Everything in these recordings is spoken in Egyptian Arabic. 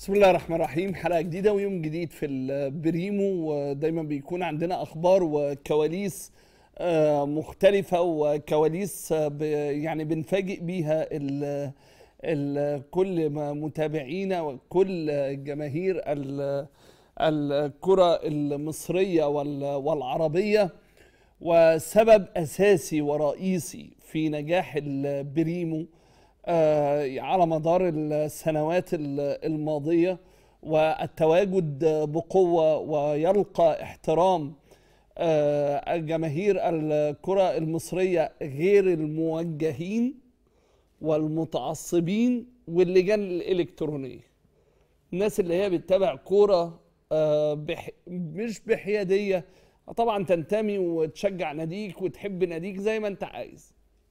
بسم الله الرحمن الرحيم حلقة جديدة ويوم جديد في البريمو ودايما بيكون عندنا أخبار وكواليس آه، مختلفة وكواليس آه، ب- يعني بنفاجئ بيها ال- ال- كل ما متابعينا وكل جماهير ال- الكرة المصرية وال- والعربية وسبب أساسي ورئيسي في نجاح البريمو آه، على مدار السنوات ال- الماضية والتواجد بقوة ويلقى احترام آه، جماهير الكرة المصرية غير الموجهين والمتعصبين واللجان الإلكترونية الناس اللي هي بتتابع كورة آه، بح... مش بحيادية طبعا تنتمي وتشجع ناديك وتحب ناديك زي ما انت عايز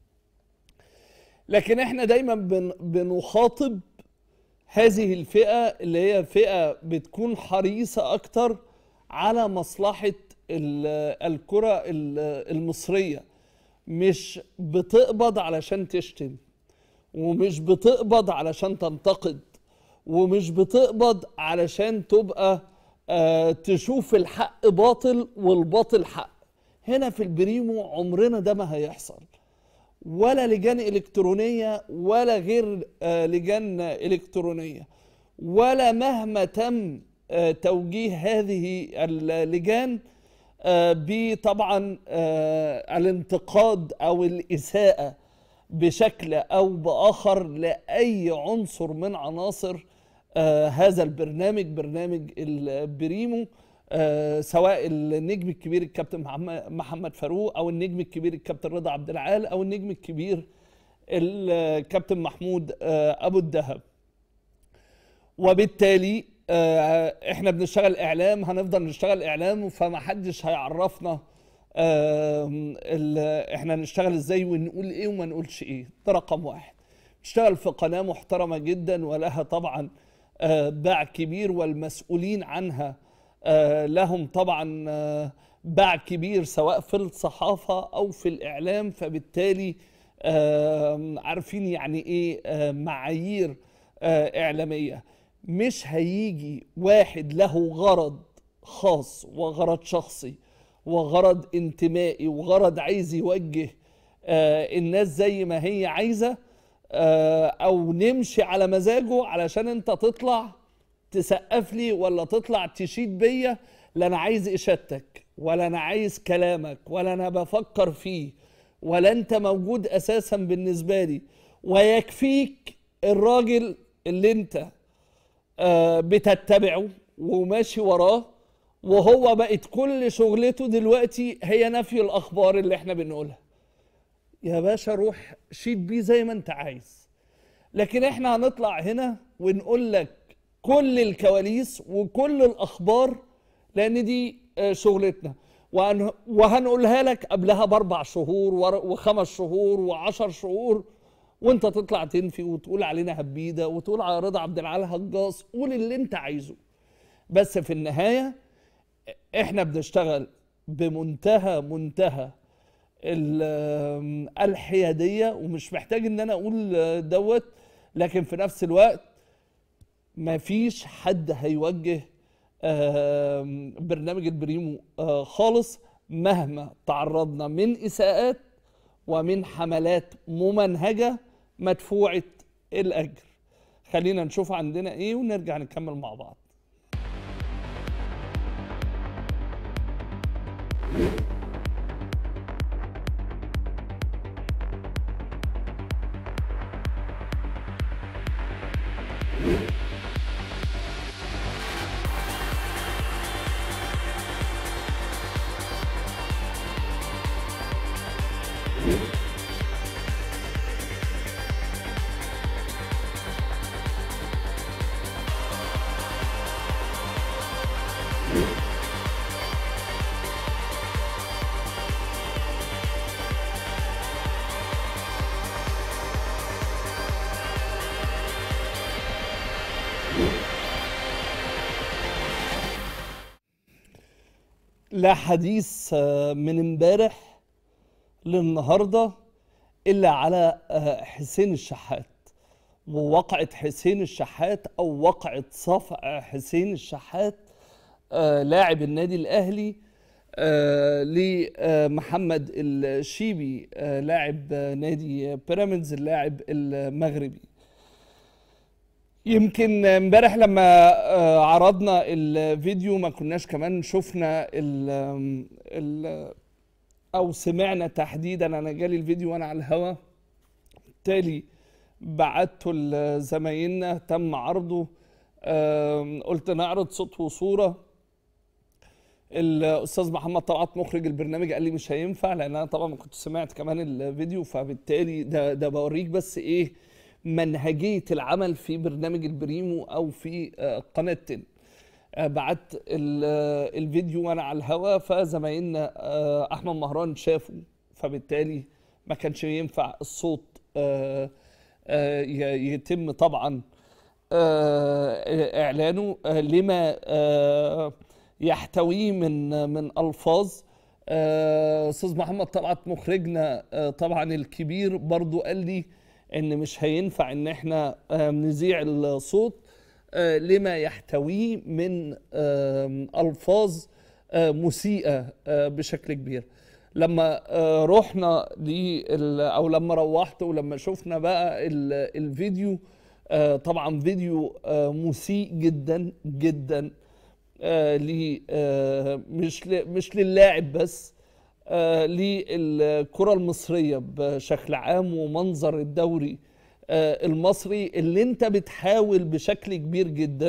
لكن احنا دايما بن... بنخاطب هذه الفئة اللي هي فئة بتكون حريصة أكتر على مصلحة ال- الكرة ال- المصرية مش بتقبض علشان تشتم ومش بتقبض علشان تنتقد ومش بتقبض علشان تبقى آه تشوف الحق باطل والباطل حق هنا في البريمو عمرنا ده ما هيحصل ولا لجان إلكترونية ولا غير آه، لجان إلكترونية ولا مهما تم آه، توجيه هذه اللجان آه، بطبعا آه، الانتقاد أو الإساءة بشكل أو بآخر لأي عنصر من عناصر آه، هذا البرنامج برنامج البريمو آه، سواء النجم الكبير الكابتن محمد- محمد فاروق او النجم الكبير الكابتن رضا عبد العال او النجم الكبير الكابتن محمود آه، ابو الدهب وبالتالي آه، احنا بنشتغل اعلام هنفضل نشتغل اعلام فما حدش هيعرفنا آم، ال- احنا نشتغل ازاي ونقول ايه وما نقولش ايه ده رقم واحد نشتغل في قناة محترمة جدا ولها طبعا آه، باع كبير والمسؤولين عنها آه، لهم طبعا آه، باع كبير سواء في الصحافة أو في الإعلام فبالتالي آم، عارفين يعني إيه آه، معايير آه، إعلامية مش هيجي واحد له غرض خاص وغرض شخصي وغرض انتمائي وغرض عايز يوجه آه، الناس زي ما هي عايزة آه، او نمشي على مزاجه علشان انت تطلع تسقف لي ولا تطلع تشيد بيا لا انا عايز اشادتك ولا انا عايز كلامك ولا انا بفكر فيه ولا انت موجود اساسا بالنسبة لي ويكفيك الراجل اللي انت آه، بتتبعه وماشي وراه وهو بقت كل شغلته دلوقتي هي نفي الاخبار اللي احنا بنقولها يا باشا روح شيد بيه زي ما انت عايز لكن احنا هنطلع هنا ونقول لك كل الكواليس وكل الاخبار لان دي آه، شغلتنا وهن- وهنقولها لك قبلها باربع شهور ور- وخمس شهور وعشر شهور وانت تطلع تنفي وتقول علينا هبيده وتقول على رضا عبد العال هجاص قول اللي انت عايزه بس في النهايه احنا بنشتغل بمنتهى منتهى ال- الحياديه ومش محتاج ان انا اقول دوت لكن في نفس الوقت مفيش حد هيوجه آم، برنامج البريمو آه، خالص مهما تعرضنا من اساءات ومن حملات ممنهجه مدفوعه الاجر خلينا نشوف عندنا ايه ونرجع نكمل مع بعض لا حديث آه، من امبارح للنهارده الا على آه، حسين الشحات ووقعة حسين الشحات أو وقعة صفع حسين الشحات آه لاعب النادي الأهلي آه لمحمد الشيبي آه لاعب نادي بيراميدز اللاعب المغربي يمكن امبارح لما آه عرضنا الفيديو ما كناش كمان شفنا ال ال او سمعنا تحديدا انا جالي الفيديو وانا على الهوا بالتالي بعته لزمايلنا تم عرضه آم، قلت نعرض صوت وصوره الاستاذ محمد طلعت مخرج البرنامج قال لي مش هينفع لان انا طبعا ما كنت سمعت كمان الفيديو فبالتالي ده ده بوريك بس ايه منهجيه العمل في برنامج البريمو او في آه، قناه تن آه، بعت ال- آه، الفيديو وانا على الهوا فزمايلنا آه، احمد مهران شافوا فبالتالي ما كانش ينفع الصوت آه، آه، ي- يتم طبعا آه، اعلانه آه، لما آه، يحتويه من من الفاظ آه، استاذ محمد طلعت مخرجنا آه، طبعا الكبير برضو قال لي ان مش هينفع ان احنا آه، نذيع الصوت آه، لما يحتويه من آم، الفاظ آه، مسيئه آه، بشكل كبير لما آه، رحنا لل او لما روحت ولما شفنا بقى ال- الفيديو آه، طبعا فيديو آه، مسيء جدا جدا آه، ل آه، مش ل- مش للاعب بس آه، للكرة المصرية بشكل عام ومنظر الدوري آه، المصري اللي انت بتحاول بشكل كبير جدا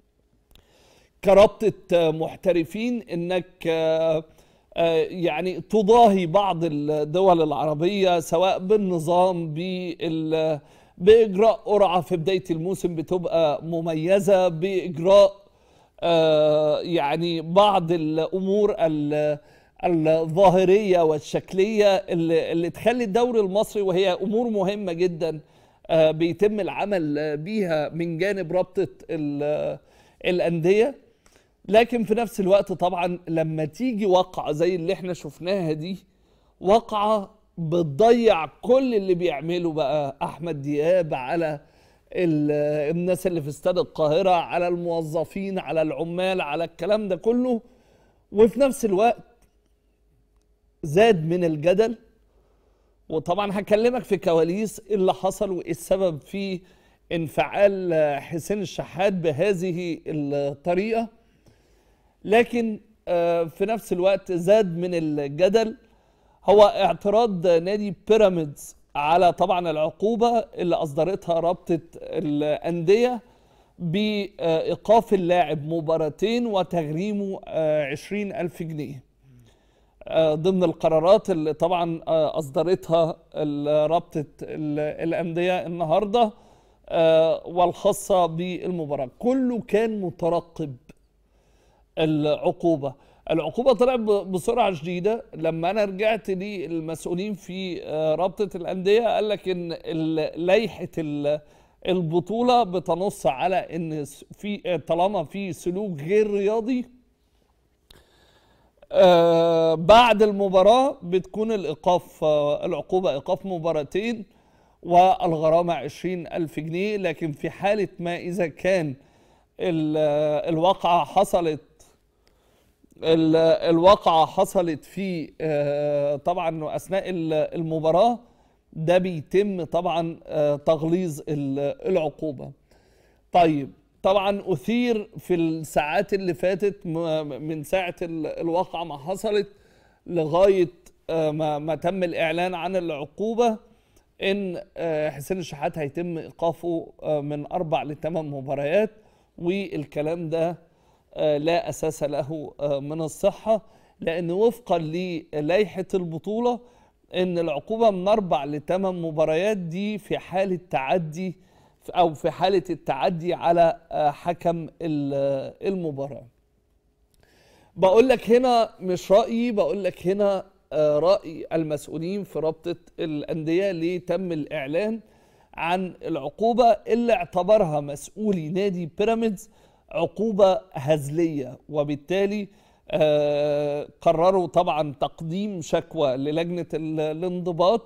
كرابطة آه، محترفين انك آه، آه، يعني تضاهي بعض الدول العربية سواء بالنظام بال بإجراء قرعة في بداية الموسم بتبقى مميزة بإجراء آه، يعني بعض الأمور ال- الظاهرية والشكلية اللي, اللي تخلي الدوري المصري وهي أمور مهمة جدا آه، بيتم العمل آه، بيها من جانب رابطة ال- الأندية لكن في نفس الوقت طبعا لما تيجي وقعة زي اللي احنا شفناها دي وقعة بتضيع كل اللي بيعمله بقى أحمد دياب على ال- الناس اللي في استاد القاهرة على الموظفين على العمال على الكلام ده كله وفي نفس الوقت زاد من الجدل وطبعا هكلمك في كواليس إيه اللي حصل وايه السبب في انفعال حسين الشحات بهذه الطريقه لكن آه، في نفس الوقت زاد من الجدل هو اعتراض نادي بيراميدز على طبعا العقوبه اللي اصدرتها رابطه الانديه بايقاف اللاعب مباراتين وتغريمه عشرين ألف جنيه آه، ضمن القرارات اللي طبعا آه، اصدرتها ال- رابطه ال- الانديه النهارده آه، والخاصه بالمباراه كله كان مترقب العقوبه العقوبه طلعت ب- بسرعه شديده لما انا رجعت للمسؤولين في آه، رابطه الانديه قال لك ان ال- لائحه ال- البطوله بتنص على ان س- في طالما في سلوك غير رياضي آه، بعد المباراة بتكون الإيقاف آه، العقوبة إيقاف مباراتين والغرامة عشرين ألف جنيه لكن في حالة ما إذا كان ال- آه، الواقعة حصلت ال- الواقعة حصلت في آه، طبعا أثناء ال- المباراة ده بيتم طبعا آه، تغليظ ال- العقوبة طيب طبعا أثير في الساعات اللي فاتت م- من ساعة ال- الواقعة ما حصلت لغاية آه، ما, ما تم الإعلان عن العقوبة إن آه، حسين الشحات هيتم إيقافه آه، من أربع لثمان مباريات والكلام ده آه، لا أساس له آه، من الصحة لأن وفقا للائحة البطولة إن العقوبة من أربع لثمان مباريات دي في حالة تعدي أو في حالة التعدي على آه، حكم ال- المباراة بقول لك هنا مش رأيي بقول لك هنا آه، رأي المسؤولين في رابطة الأندية اللي تم الإعلان عن العقوبة اللي اعتبرها مسؤولي نادي بيراميدز عقوبة هزلية وبالتالي آه، قرروا طبعا تقديم شكوى للجنة ال- الانضباط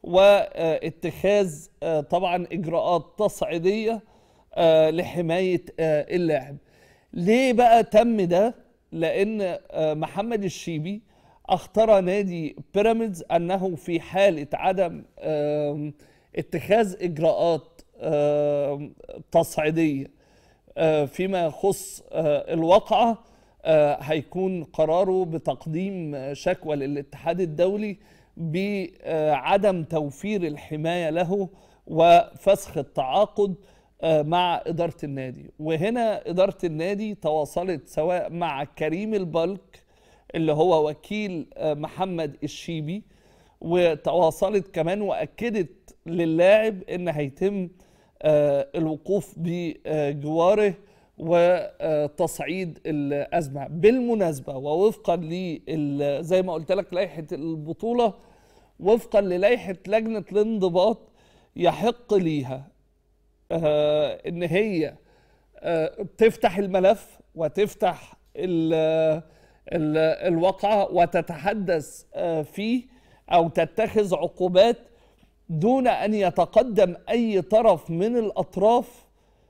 واتخاذ آه، طبعا اجراءات تصعيديه آه، لحمايه آه، اللاعب ليه بقى تم ده لان آه، محمد الشيبي اخطر نادي بيراميدز انه في حاله عدم آم، اتخاذ اجراءات آم، تصعيديه آه، فيما يخص آه، الواقعه آه، هيكون قراره بتقديم آه، شكوى للاتحاد الدولي بعدم توفير الحمايه له وفسخ التعاقد آه، مع اداره النادي وهنا اداره النادي تواصلت سواء مع كريم البلك اللي هو وكيل آه، محمد الشيبي وتواصلت كمان واكدت للاعب ان هيتم آه، الوقوف بجواره وتصعيد الازمه بالمناسبه ووفقا ل زي ما قلت لك لائحه البطوله وفقا للائحه لجنه الانضباط يحق ليها آه، ان هي آه، تفتح الملف وتفتح ال ال الواقعة وتتحدث آه، فيه أو تتخذ عقوبات دون أن يتقدم أي طرف من الأطراف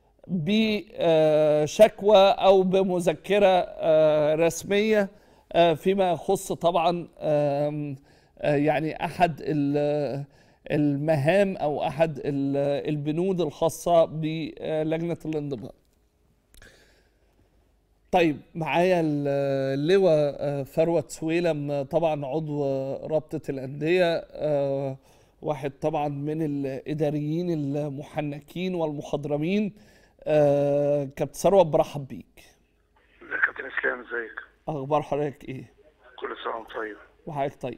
بشكوى أو بمذكرة آه، رسمية آه، فيما يخص طبعا آم، آه، يعني أحد ال- المهام أو أحد ال- البنود الخاصة بلجنة الانضباط طيب معايا ال- اللواء آه، ثروت سويلم آه، طبعا عضو آه، رابطة الأندية آه، واحد طبعا من الإداريين المحنكين والمخضرمين آه، كابتن ثروت برحب بيك ازيك يا كابتن اسلام ازيك أخبار حضرتك إيه؟ كل سنه وانت طيب وحضرتك طيب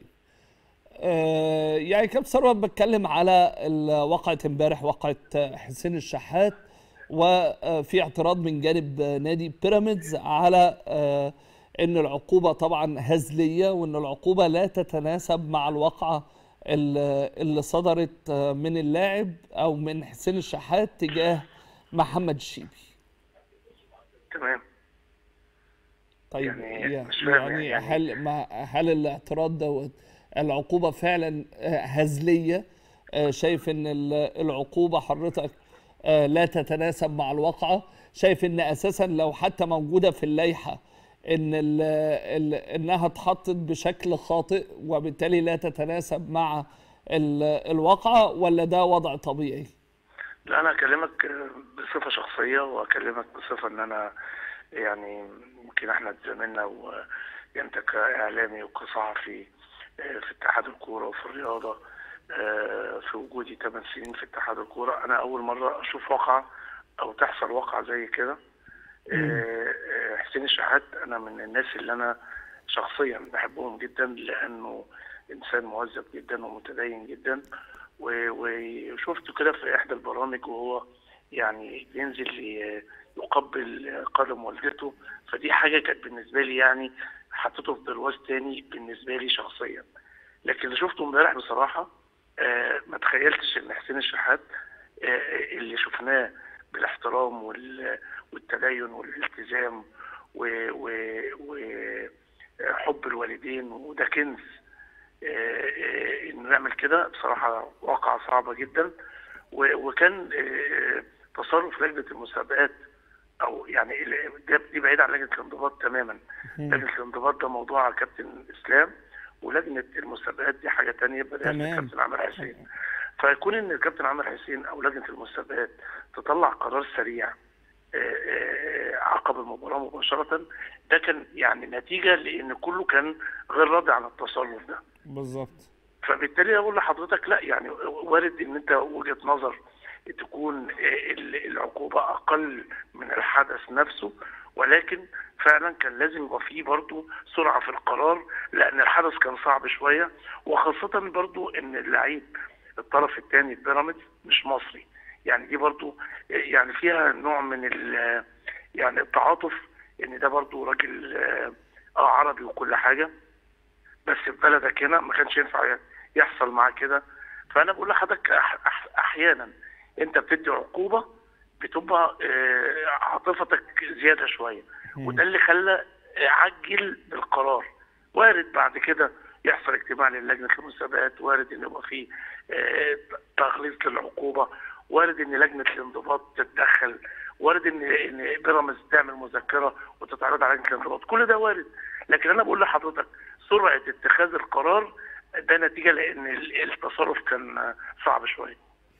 آه، يعني كابتن ثروت بتكلم على ال- وقعة امبارح وقعة آه، حسين الشحات وفي اعتراض من جانب آه، نادي بيراميدز على آه، ان العقوبة طبعا هزلية وان العقوبة لا تتناسب مع الواقعة ال- اللي صدرت آه، من اللاعب او من حسين الشحات تجاه محمد الشيبي تمام طيب يعني يعني, مش فاهم يعني يعني- هل ما هل الاعتراض دوت العقوبة فعلا آه، هزلية آه، شايف ان ال- العقوبة حضرتك آه، لا تتناسب مع الواقعة شايف ان اساسا لو حتى موجودة في اللائحة ان ال ال انها اتحطت بشكل خاطئ وبالتالي لا تتناسب مع ال- الواقعة ولا ده وضع طبيعي؟ لا انا اكلمك آه، بصفه شخصيه واكلمك بصفه ان انا يعني يمكن احنا اتزاملنا وانت كاعلامي وكصحفي آه، في اتحاد الكوره وفي الرياضه آه، في وجودي 8 سنين في اتحاد الكوره انا اول مره اشوف واقعه او تحصل واقعه زي كده آه، آه، حسين الشحات انا من الناس اللي انا شخصيا بحبهم جدا لانه انسان مهذب جدا ومتدين جدا و- وشفته كده في احدى البرامج وهو يعني بينزل ي- يقبل قدم والدته فدي حاجه كانت بالنسبه لي يعني حطيته في برواز تاني بالنسبه لي شخصيا لكن اللي شفته امبارح بصراحه آه، ما تخيلتش ان حسين الشحات آه، اللي شفناه بالاحترام وال- والتدين والالتزام وحب الوالدين وده كنز آه، آه، انه يعمل كده بصراحه واقعه صعبه جدا و- وكان آه، تصرف لجنه المسابقات او يعني ال- ده- دي بعيد عن لجنه الانضباط تماما لجنه الانضباط ده موضوع كابتن اسلام ولجنه المسابقات دي حاجه تانية بدأت تمام. الكابتن عامر حسين فيكون ان الكابتن عامر حسين او لجنه المسابقات تطلع قرار سريع آه، آه، عقب المباراه مباشره ده كان يعني نتيجه لان كله كان غير راضي عن التصرف ده بالظبط فبالتالي اقول لحضرتك لا يعني وارد ان انت وجهه نظر تكون ال- العقوبه اقل من الحدث نفسه ولكن فعلا كان لازم يبقى فيه برضه سرعه في القرار لان الحدث كان صعب شويه وخاصه برضه ان اللعيب الطرف الثاني بيراميدز مش مصري يعني دي برضه يعني فيها نوع من ال- يعني التعاطف ان ده برضه راجل اه آه، عربي وكل حاجه بس في بلدك هنا ما كانش ينفع يحصل معاه كده فانا بقول لحضرتك أح أح احيانا انت بتدي عقوبه بتبقى آه، عاطفتك زياده شويه وده اللي خلى آه، عجل بالقرار وارد بعد كده يحصل اجتماع للجنه المسابقات وارد ان يبقى في آه، تغليظ للعقوبه وارد ان لجنه الانضباط تتدخل وارد ان ان بيراميدز تعمل مذكره وتتعرض على لجنه الانضباط كل ده وارد لكن انا بقول لحضرتك سرعه اتخاذ القرار ده نتيجه لان ال- التصرف كان آه، صعب شويه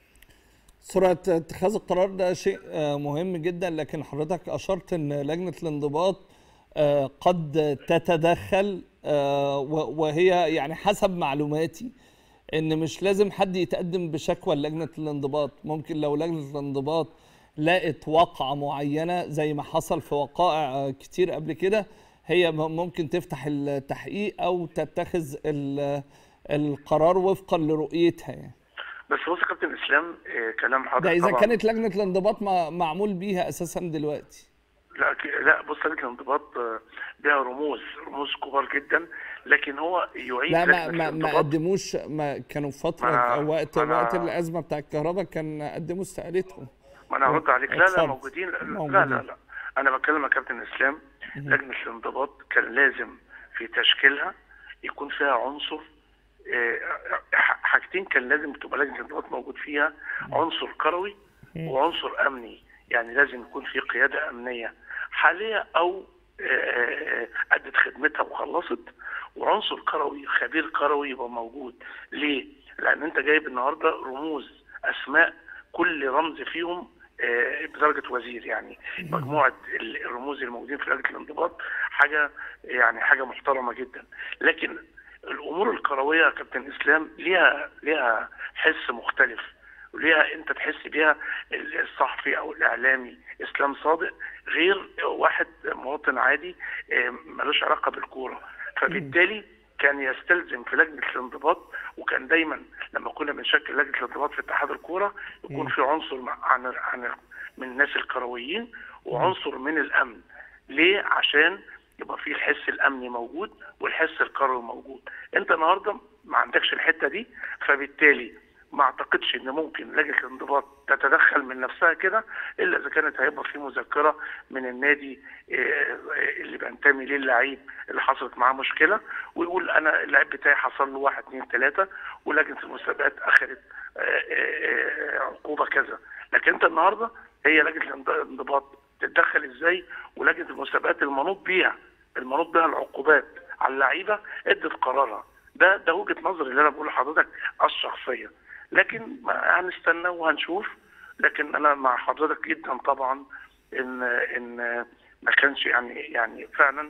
سرعة اتخاذ القرار ده شيء آه، مهم جدا لكن حضرتك أشرت أن لجنة الانضباط آه، قد تتدخل آه، و- وهي يعني حسب معلوماتي أن مش لازم حد يتقدم بشكوى للجنة الانضباط ممكن لو لجنة الانضباط لقت واقعة معينة زي ما حصل في وقائع آه، كتير قبل كده هي م- ممكن تفتح التحقيق أو تتخذ ال- القرار وفقا لرؤيتها يعني بس بص يا كابتن اسلام آه، كلام حضرتك ده اذا طبعاً كانت لجنه الانضباط ما- معمول بيها اساسا دلوقتي لا ك- لا بص لجنه الانضباط آه، لها رموز رموز كبار جدا لكن هو يعيد لا ما لجنه ما, ما الانضباط قدموش ما كانوا في فتره ما أنا- وقت ما أنا- وقت الازمه بتاع الكهرباء كان قدموا استقالتهم ما انا هرد عليك لا لا اتفضل. موجودين لا لا موجودين. لا, لا. انا بتكلم يا كابتن اسلام لجنه الانضباط كان لازم في تشكيلها يكون فيها عنصر آه، ح- حاجتين كان لازم تبقى لجنه الانضباط موجود فيها عنصر كروي وعنصر امني يعني لازم يكون في قياده امنيه حاليه او آه، آه، ادت خدمتها وخلصت وعنصر كروي خبير كروي يبقى موجود ليه؟ لان انت جايب النهارده رموز اسماء كل رمز فيهم آه، بدرجه وزير يعني مجموعه ال- الرموز الموجودين في لجنه الانضباط حاجه يعني حاجه محترمه جدا لكن الامور الكرويه يا كابتن اسلام ليها ليها حس مختلف وليها انت تحس بيها الصحفي او الاعلامي اسلام صادق غير واحد مواطن عادي آه، ملوش علاقه بالكوره فبالتالي كان يستلزم في لجنه الانضباط وكان دايما لما كنا بنشكل لجنه الانضباط في اتحاد الكوره يكون في عنصر مع- عن عن من الناس الكرويين وعنصر من الامن ليه عشان يبقى في الحس الامني موجود والحس الكروي موجود انت النهارده ما عندكش الحته دي فبالتالي ما اعتقدش ان ممكن لجنه الانضباط تتدخل من نفسها كده الا اذا كانت هيبقى في مذكره من النادي آه، اللي بينتمي ليه اللعيب اللي حصلت معاه مشكله ويقول انا اللعيب بتاعي حصل له واحد اثنين ثلاثه ولجنه المسابقات اخذت آه، آه، آه، عقوبه كذا لكن انت النهارده هي لجنه الانضباط تتدخل ازاي ولجنه المسابقات المنوط بيها المنوط بها العقوبات على اللعيبه ادت قرارها ده ده وجهه نظري اللي انا بقول لحضرتك الشخصيه لكن ما هنستنى وهنشوف لكن انا مع حضرتك جدا طبعا ان ان ما كانش يعني يعني فعلا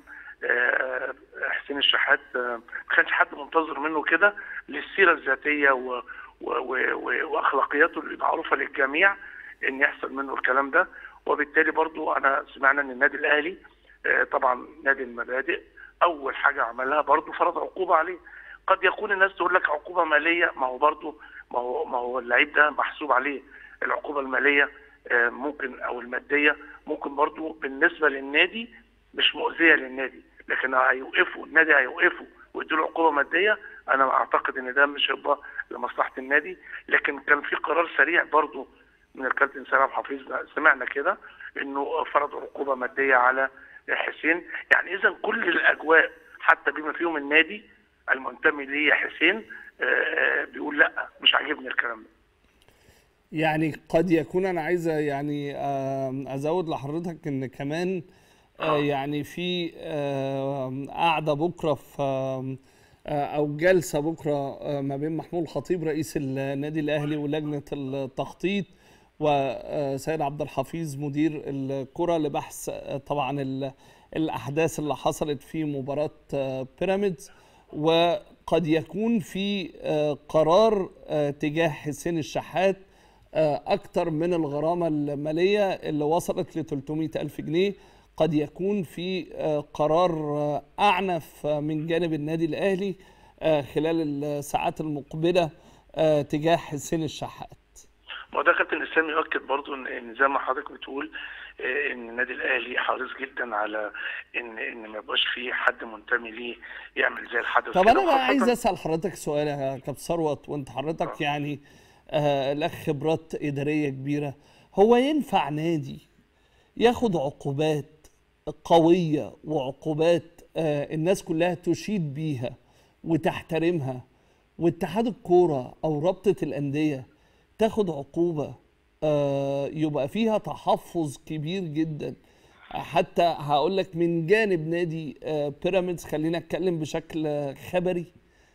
آه، حسين الشحات آه، ما كانش حد منتظر منه كده للسيره الذاتيه و و و و واخلاقياته المعروفه للجميع ان يحصل منه الكلام ده وبالتالي برضو انا سمعنا ان النادي الاهلي آه، طبعا نادي المبادئ اول حاجه عملها برضو فرض عقوبه عليه قد يكون الناس تقول لك عقوبه ماليه ما هو برضو ما هو ما هو اللعيب ده محسوب عليه العقوبه الماليه آه، ممكن او الماديه ممكن برضو بالنسبه للنادي مش مؤذيه للنادي لكن هيوقفوا النادي هيوقفوا ويدوا له عقوبه ماديه انا اعتقد ان ده مش هيبقى لمصلحه النادي لكن كان في قرار سريع برضو من الكابتن سلام حفيظ سمعنا كده انه فرض عقوبه ماديه على حسين يعني اذا كل الاجواء حتى بما فيهم النادي المنتمي ليه حسين آه، بيقول لا مش عاجبني الكلام ده يعني قد يكون انا عايز يعني آم، ازود لحضرتك ان كمان آه، يعني في آم، قعده بكره في آم، آه، او جلسه بكره آه، ما بين محمود الخطيب رئيس النادي الاهلي ولجنه التخطيط وسيد عبد الحفيظ مدير الكره لبحث آه، طبعا ال- الاحداث اللي حصلت في مباراه آه، بيراميدز وقد يكون في آه، قرار آه، تجاه حسين الشحات آه، أكتر من الغرامة المالية اللي وصلت ل 300 ألف جنيه قد يكون في آه، قرار آه، أعنف آه، من جانب النادي الأهلي آه، خلال الساعات المقبلة آه، تجاه حسين الشحات ما هو ده كابتن اسلام يؤكد برضو ان إن زي ما حضرتك بتقول آه، ان النادي الاهلي حريص جدا على ان ان ما يبقاش في حد منتمي ليه يعمل زي الحدث طب كده، أنا بقى وخاصة- عايز أسأل حضرتك سؤال يا كابتن ثروت وأنت حضرتك يعني آه، لك خبرات إدارية كبيرة هو ينفع نادي ياخد عقوبات قوية وعقوبات آه، الناس كلها تشيد بيها وتحترمها واتحاد الكوره او رابطه الانديه تاخد عقوبه آه، يبقى فيها تحفظ كبير جدا حتى هقول لك من جانب نادي آه، بيراميدز خلينا اتكلم بشكل آه، خبري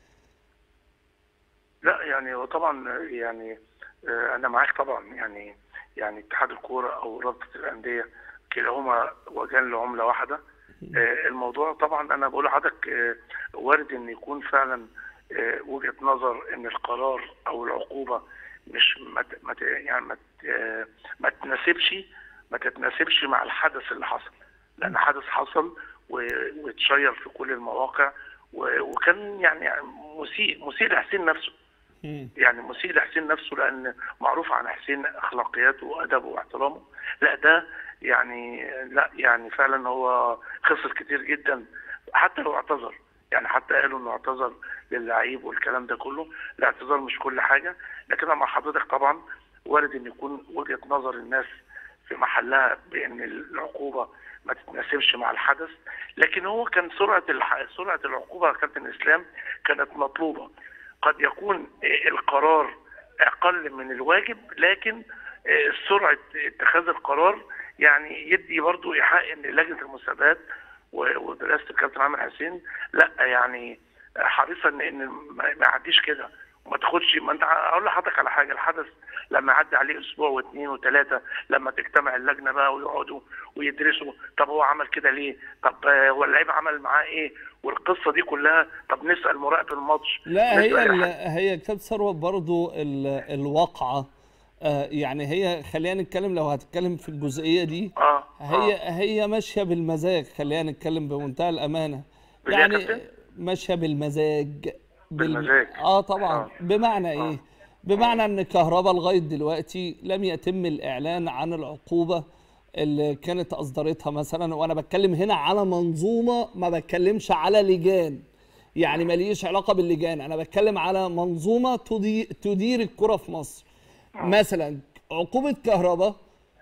لا يعني هو طبعا يعني آه، انا معاك طبعا يعني يعني اتحاد الكوره او رابطه الانديه كلاهما وجان لعمله واحده آه، الموضوع طبعا انا بقول لحضرتك آه، وارد ان يكون فعلا آه، وجهه نظر ان القرار او العقوبه مش ما ت- ما ت- يعني ما ت- آه، ما تناسبش ما تتناسبش مع الحدث اللي حصل لان حدث حصل و- واتشير في كل المواقع و- وكان يعني مسيء مسيء لحسين نفسه يعني مسيء لحسين نفسه لان معروف عن حسين اخلاقياته وادبه واحترامه لا ده يعني لا يعني فعلا هو خسر كتير جدا حتى لو اعتذر يعني حتى قالوا انه اعتذر للعيب والكلام ده كله الاعتذار مش كل حاجه لكن أنا مع حضرتك طبعا وارد ان يكون وجهه نظر الناس في محلها بان العقوبه ما تتناسبش مع الحدث لكن هو كان سرعه الح... سرعه العقوبه يا كابتن اسلام كانت مطلوبه قد يكون آه، القرار اقل من الواجب لكن آه، سرعه اتخاذ القرار يعني يدي برضو ايحاء ان لجنه المسابقات و- ودراسه الكابتن عامر حسين لا يعني حريصه ان ان ما ما يعديش كده وما تاخدش ما انت اقول لحضرتك على حاجه الحدث لما يعدي عليه اسبوع واثنين وثلاثه لما تجتمع اللجنه بقى ويقعدوا ويدرسوا طب هو عمل كده ليه؟ طب آه، هو اللعيب عمل معاه ايه؟ والقصه دي كلها طب نسال مراقب الماتش لا هي نسأل ال- الح- هي كابتن ثروت برضو ال- الواقعه آه، يعني هي خلينا نتكلم لو هتتكلم في الجزئيه دي اه هي آه. هي ماشيه بالمزاج خلينا نتكلم بمنتهى الامانه بالله يا يعني كابتن؟ ماشيه بالمزاج بال- بالمزاج. اه طبعا آه. بمعنى ايه بمعنى ان كهرباء لغايه دلوقتي لم يتم الاعلان عن العقوبه اللي كانت اصدرتها مثلا وانا بتكلم هنا على منظومه ما بتكلمش على لجان يعني ماليش علاقه باللجان انا بتكلم على منظومه تدي- تدير الكره في مصر مثلا عقوبه كهرباء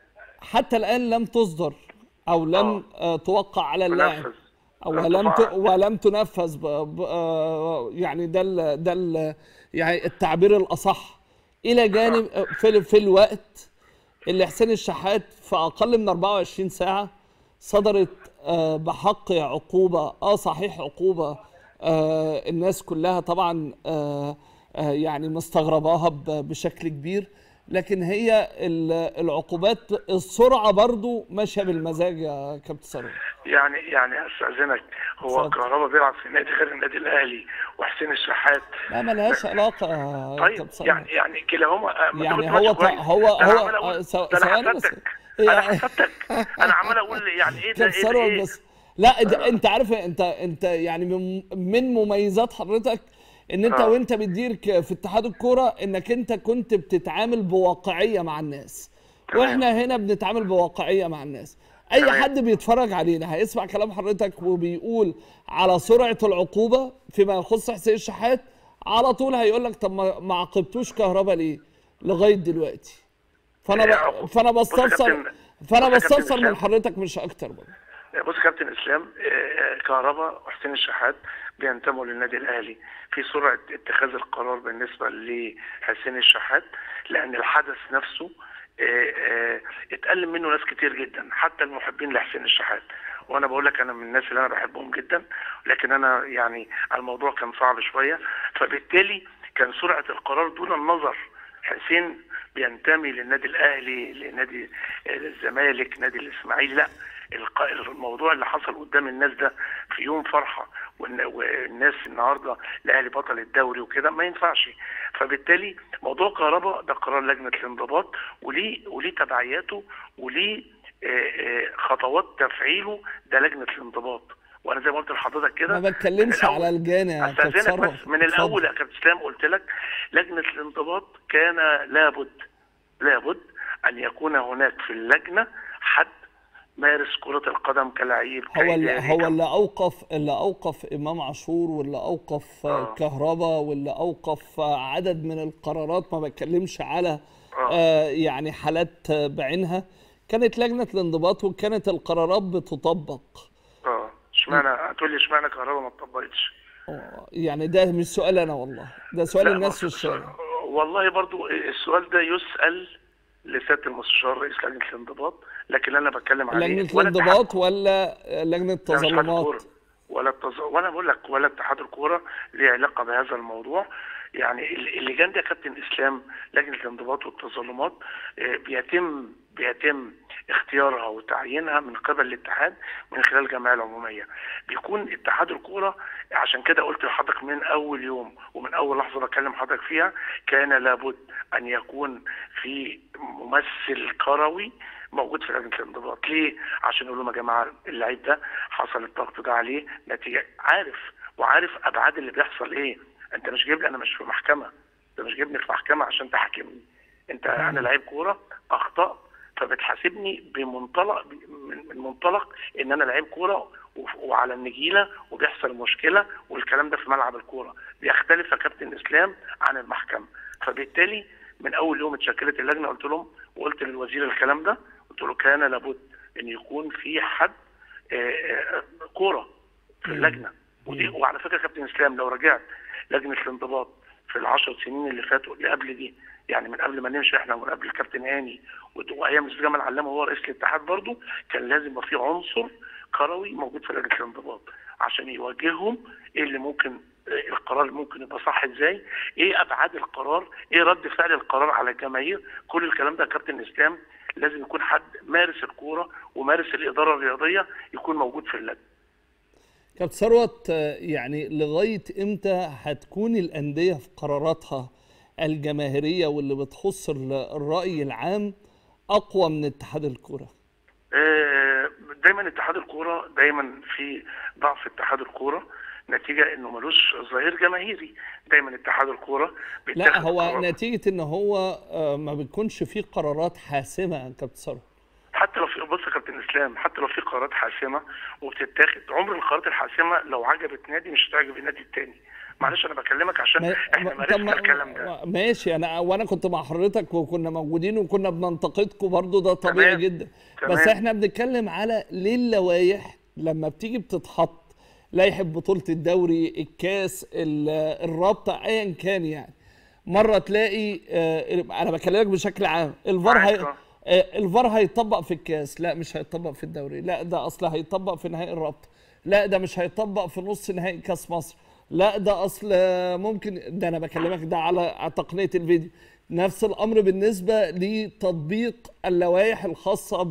حتى الان لم تصدر او لم آه. توقع على اللاعب تنفذ. او لم لم ت... تفعل. ولم تنفذ ب... ب... آه، يعني ده ال... ده ال... يعني التعبير الاصح الى جانب في, ال... في الوقت اللي حسين الشحات في اقل من 24 ساعه صدرت آه، بحق عقوبه اه صحيح عقوبه آه، الناس كلها طبعا آه، آه، يعني مستغرباها ب- بشكل كبير لكن هي ال- العقوبات السرعه برضو ماشيه بالمزاج يا كابتن ثروت يعني يعني استاذنك هو اتفضل. كهربا بيلعب في نادي غير النادي الاهلي وحسين الشحات لا ملهاش علاقه يا طيب كابتن ثروت. يعني يعني كلاهما آه، ما يعني أنت هو بتمشي ط- كويس. هو ده أنا هو عمال أقول- آه، سو- ده انا ثواني بس حسدتك انا يعني- حسدتك انا عمال اقول يعني ايه ده كابتن ايه ده ثروت ايه بس لا ده انت عارف انت انت يعني من من مميزات حضرتك ان انت آه. وانت بتدير ك- في اتحاد الكوره انك انت كنت بتتعامل بواقعيه مع الناس تمام. واحنا هنا بنتعامل بواقعيه مع الناس اي تمام. حد بيتفرج علينا هيسمع كلام حضرتك وبيقول على سرعه العقوبه فيما يخص حسين الشحات على طول هيقول لك طب ما ما عاقبتوش كهربا ليه لغايه دلوقتي فانا ب... فانا بص يا بستفسر كابتن- فانا بص يا كابتن بستفسر من إسلام. حضرتك مش اكتر برضه بص يا كابتن اسلام آه، آه، كهربا وحسين الشحات بينتموا للنادي الاهلي في سرعه اتخاذ القرار بالنسبه لحسين الشحات لان الحدث نفسه آه، آه، اتألم منه ناس كتير جدا حتى المحبين لحسين الشحات وانا بقول لك انا من الناس اللي انا بحبهم جدا لكن انا يعني الموضوع كان صعب شويه فبالتالي كان سرعه القرار دون النظر حسين بينتمي للنادي الاهلي لنادي الزمالك نادي الاسماعيلي لا الق- الموضوع اللي حصل قدام الناس ده في يوم فرحه والن- والناس النهارده الاهلي بطل الدوري وكده ما ينفعش فبالتالي موضوع كهرباء ده قرار لجنه الانضباط وليه وليه تبعياته وليه آه، آه، خطوات تفعيله ده لجنه الانضباط وانا زي ما قلت لحضرتك كده ما بتكلمش من الأول- على الجان يا كابتن استاذنك ثروت بس من الاول يا اتفضل. كابتن اسلام قلت لك لجنه الانضباط كان لابد لابد ان يكون هناك في اللجنه حد مارس كره القدم كلاعب هو اللي كإداري، هو كم- اللي اوقف اللي اوقف امام عاشور واللي اوقف آه. كهربا واللي اوقف عدد من القرارات ما بتكلمش على آه. آه يعني حالات بعينها كانت لجنه الانضباط وكانت القرارات بتطبق اه اشمعنى هتقول لي اشمعنى كهرباء ما اتطبقتش يعني ده مش سؤال انا والله ده سؤال لا، الناس في ما- الشارع والله برضو السؤال ده يسأل لسيادة المستشار رئيس لجنة الانضباط لكن انا بتكلم عليه لجنة ولا الانضباط ولا لجنة لا، مش اتحاد التظلمات الكورة. ولا التز... وانا بقول لك ولا اتحاد الكوره ليه علاقه بهذا الموضوع يعني ال- اللجان دي يا كابتن اسلام لجنه الانضباط والتظلمات آه، بيتم بيتم اختيارها وتعيينها من قبل الاتحاد من خلال الجمعيه العموميه بيكون اتحاد الكوره عشان كده قلت لحضرتك من اول يوم ومن اول لحظه بكلم حضرتك فيها كان لابد ان يكون في ممثل كروي موجود في لجنه الانضباط ليه؟ عشان يقول لهم يا جماعه اللعيب ده حصل الضغط ده عليه نتيجه عارف وعارف ابعاد اللي بيحصل ايه انت مش جايب لي انا مش في محكمه انت مش جايبني في محكمه عشان تحاكمني انت انا لعيب كوره اخطات فبتحاسبني بمنطلق من من منطلق ان انا لعيب كوره وف- وعلى النجيله وبيحصل مشكله والكلام ده في ملعب الكوره بيختلف يا كابتن اسلام عن المحكمه فبالتالي من اول يوم اتشكلت اللجنه قلت لهم وقلت للوزير الكلام ده قلت له كان لابد ان يكون في حد آه، آه، كوره في اللجنه ودي وعلى فكره يا كابتن اسلام لو رجعت لجنه الانضباط في العشر سنين اللي فاتوا اللي قبل دي يعني من قبل ما نمشي احنا ومن قبل الكابتن هاني ود- وايام الاستاذ جمال علام وهو رئيس الاتحاد برضه كان لازم يبقى في عنصر كروي موجود في لجنه الانضباط عشان يواجههم ايه اللي ممكن إيه القرار اللي ممكن يبقى صح ازاي ايه ابعاد القرار ايه رد فعل القرار على الجماهير كل الكلام ده يا كابتن اسلام لازم يكون حد مارس الكوره ومارس الاداره الرياضيه يكون موجود في اللجنه كابتن ثروت آه، يعني لغاية امتى هتكون الأندية في قراراتها الجماهيرية واللي بتخص ال- الرأي العام أقوى من اتحاد الكرة؟ آه، دايما اتحاد الكوره دايما في ضعف اتحاد الكوره نتيجه انه ملوش ظهير جماهيري دايما اتحاد الكوره لا بيتاخد هو قرار- نتيجة إن هو آه، ما بتكونش فيه قرارات حاسمة يا كابتن ثروت. حتى لو في بص يا كابتن اسلام حتى لو في قرارات حاسمه وبتتاخد عمر القرارات الحاسمه لو عجبت نادي مش هتعجب النادي التاني معلش انا بكلمك عشان ما- احنا ما- طب مارسنا الكلام ده ما- ماشي انا وانا كنت مع حضرتك وكنا موجودين وكنا بننتقدكم برضو ده طبيعي تمام. جدا تمام. بس احنا بنتكلم على ليه اللوائح لما بتيجي بتتحط لائحه بطوله الدوري الكاس ال- الرابطه ايا كان يعني مره تلاقي آه، انا بكلمك بشكل عام الفار معاك، هي آه. آه، الفار هيطبق في الكاس لا مش هيطبق في الدوري لا ده اصل هيطبق في نهائي الرابطه لا ده مش هيطبق في نص نهائي كاس مصر لا ده اصل آه، ممكن ده انا بكلمك ده على على تقنيه الفيديو نفس الامر بالنسبه لتطبيق اللوائح الخاصه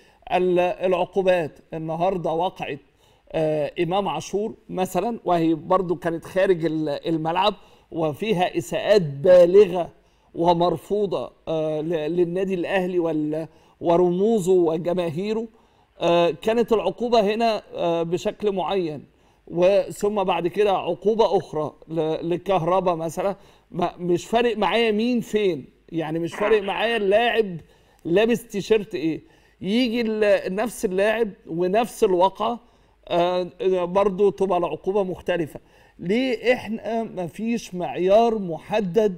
بالعقوبات النهارده وقعت آه، امام عاشور مثلا وهي برضو كانت خارج ال- الملعب وفيها اساءات بالغه ومرفوضه آه، ل- للنادي الاهلي وال- ورموزه وجماهيره آه، كانت العقوبه هنا آه، بشكل معين وثم بعد كده عقوبه اخرى ل- لكهربا مثلا ما- مش فارق معايا مين فين يعني مش فارق معايا اللاعب لابس تيشيرت ايه يجي ال- نفس اللاعب ونفس الواقعه آه، برضو تبقى العقوبة مختلفة ليه احنا مفيش معيار محدد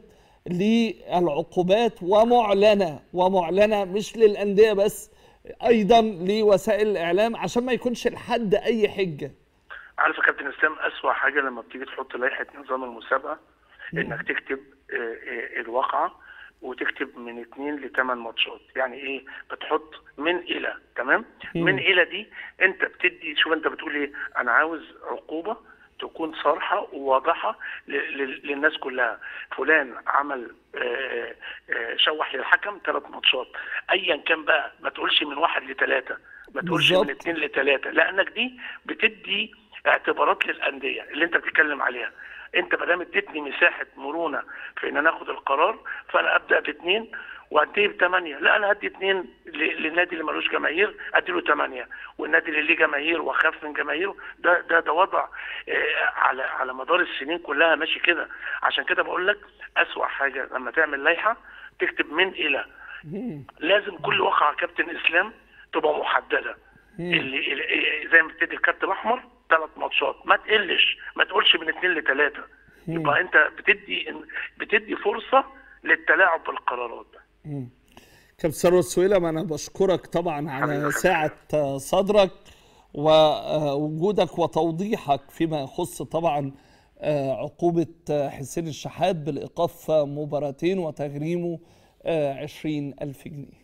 للعقوبات ومعلنة ومعلنة مش للأندية بس أيضا لوسائل الإعلام عشان ما يكونش لحد أي حجة عارف يا كابتن اسلام اسوأ حاجه لما بتيجي تحط لائحه نظام المسابقه انك تكتب آه، آه، الواقعه وتكتب من اثنين لثمان ماتشات يعني ايه بتحط من الى تمام من الى دي انت بتدي شوف انت بتقول ايه انا عاوز عقوبه تكون صارحه وواضحه ل- ل- للناس كلها فلان عمل آه، آه، شوح للحكم ثلاث ماتشات ايا كان بقى ما تقولش من واحد لثلاثه ما تقولش من بالظبط. اثنين لثلاثه لانك دي بتدي اعتبارات للانديه اللي انت بتتكلم عليها انت ما دام اديتني مساحه مرونه في ان انا اخد القرار فانا ابدا باثنين وانتهي بثمانيه لا انا هدي اثنين ل- للنادي اللي ملوش جماهير ادي له ثمانيه والنادي اللي ليه جماهير واخاف من جماهيره ده ده ده وضع آه، على على مدار السنين كلها ماشي كده عشان كده بقول لك اسوأ حاجه لما تعمل لائحه تكتب من الى لازم كل واقعه كابتن اسلام تبقى محدده اللي, اللي زي ما بتدي الكارت الاحمر ثلاث ماتشات ما تقلش ما تقولش من اثنين لثلاثه يبقى انت بتدي بتدي فرصه للتلاعب بالقرارات كابتن ثروت سويلم أنا بشكرك طبعا على حبيبي. سعة آه، صدرك ووجودك وتوضيحك فيما يخص طبعا آه، عقوبة آه، حسين الشحات بالإيقاف مباراتين وتغريمه عشرين ألف جنيه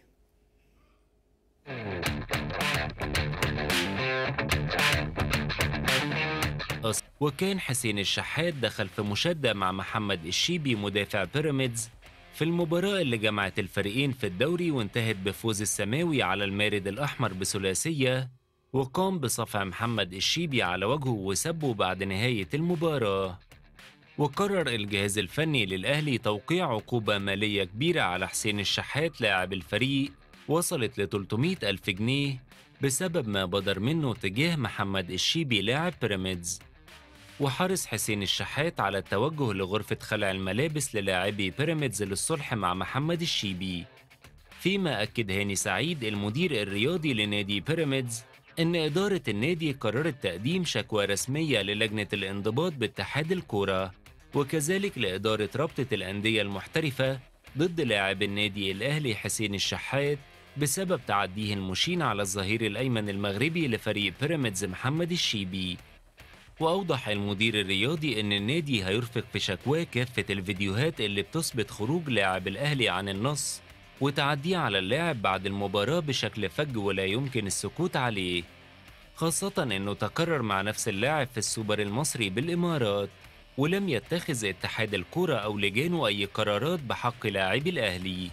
وكان حسين الشحات دخل في مشادة مع محمد الشيبي مدافع بيراميدز في المباراة اللي جمعت الفريقين في الدوري وانتهت بفوز السماوي على المارد الأحمر بثلاثية وقام بصفع محمد الشيبي على وجهه وسبه بعد نهاية المباراة وقرر الجهاز الفني للأهلي توقيع عقوبة مالية كبيرة على حسين الشحات لاعب الفريق وصلت ل 300 ألف جنيه بسبب ما بدر منه تجاه محمد الشيبي لاعب بيراميدز وحرص حسين الشحات على التوجه لغرفة خلع الملابس للاعبي بيراميدز للصلح مع محمد الشيبي فيما أكد هاني سعيد المدير الرياضي لنادي بيراميدز إن إدارة النادي قررت تقديم شكوى رسمية للجنة الانضباط باتحاد الكورة وكذلك لإدارة رابطة الأندية المحترفة ضد لاعب النادي الأهلي حسين الشحات بسبب تعديه المشين على الظهير الأيمن المغربي لفريق بيراميدز محمد الشيبي وأوضح المدير الرياضي أن النادي هيرفق في شكواه كافة الفيديوهات اللي بتثبت خروج لاعب الأهلي عن النص وتعديه على اللاعب بعد المباراة بشكل فج ولا يمكن السكوت عليه خاصة أنه تكرر مع نفس اللاعب في السوبر المصري بالإمارات ولم يتخذ اتحاد الكرة أو لجانه أي قرارات بحق لاعبي الأهلي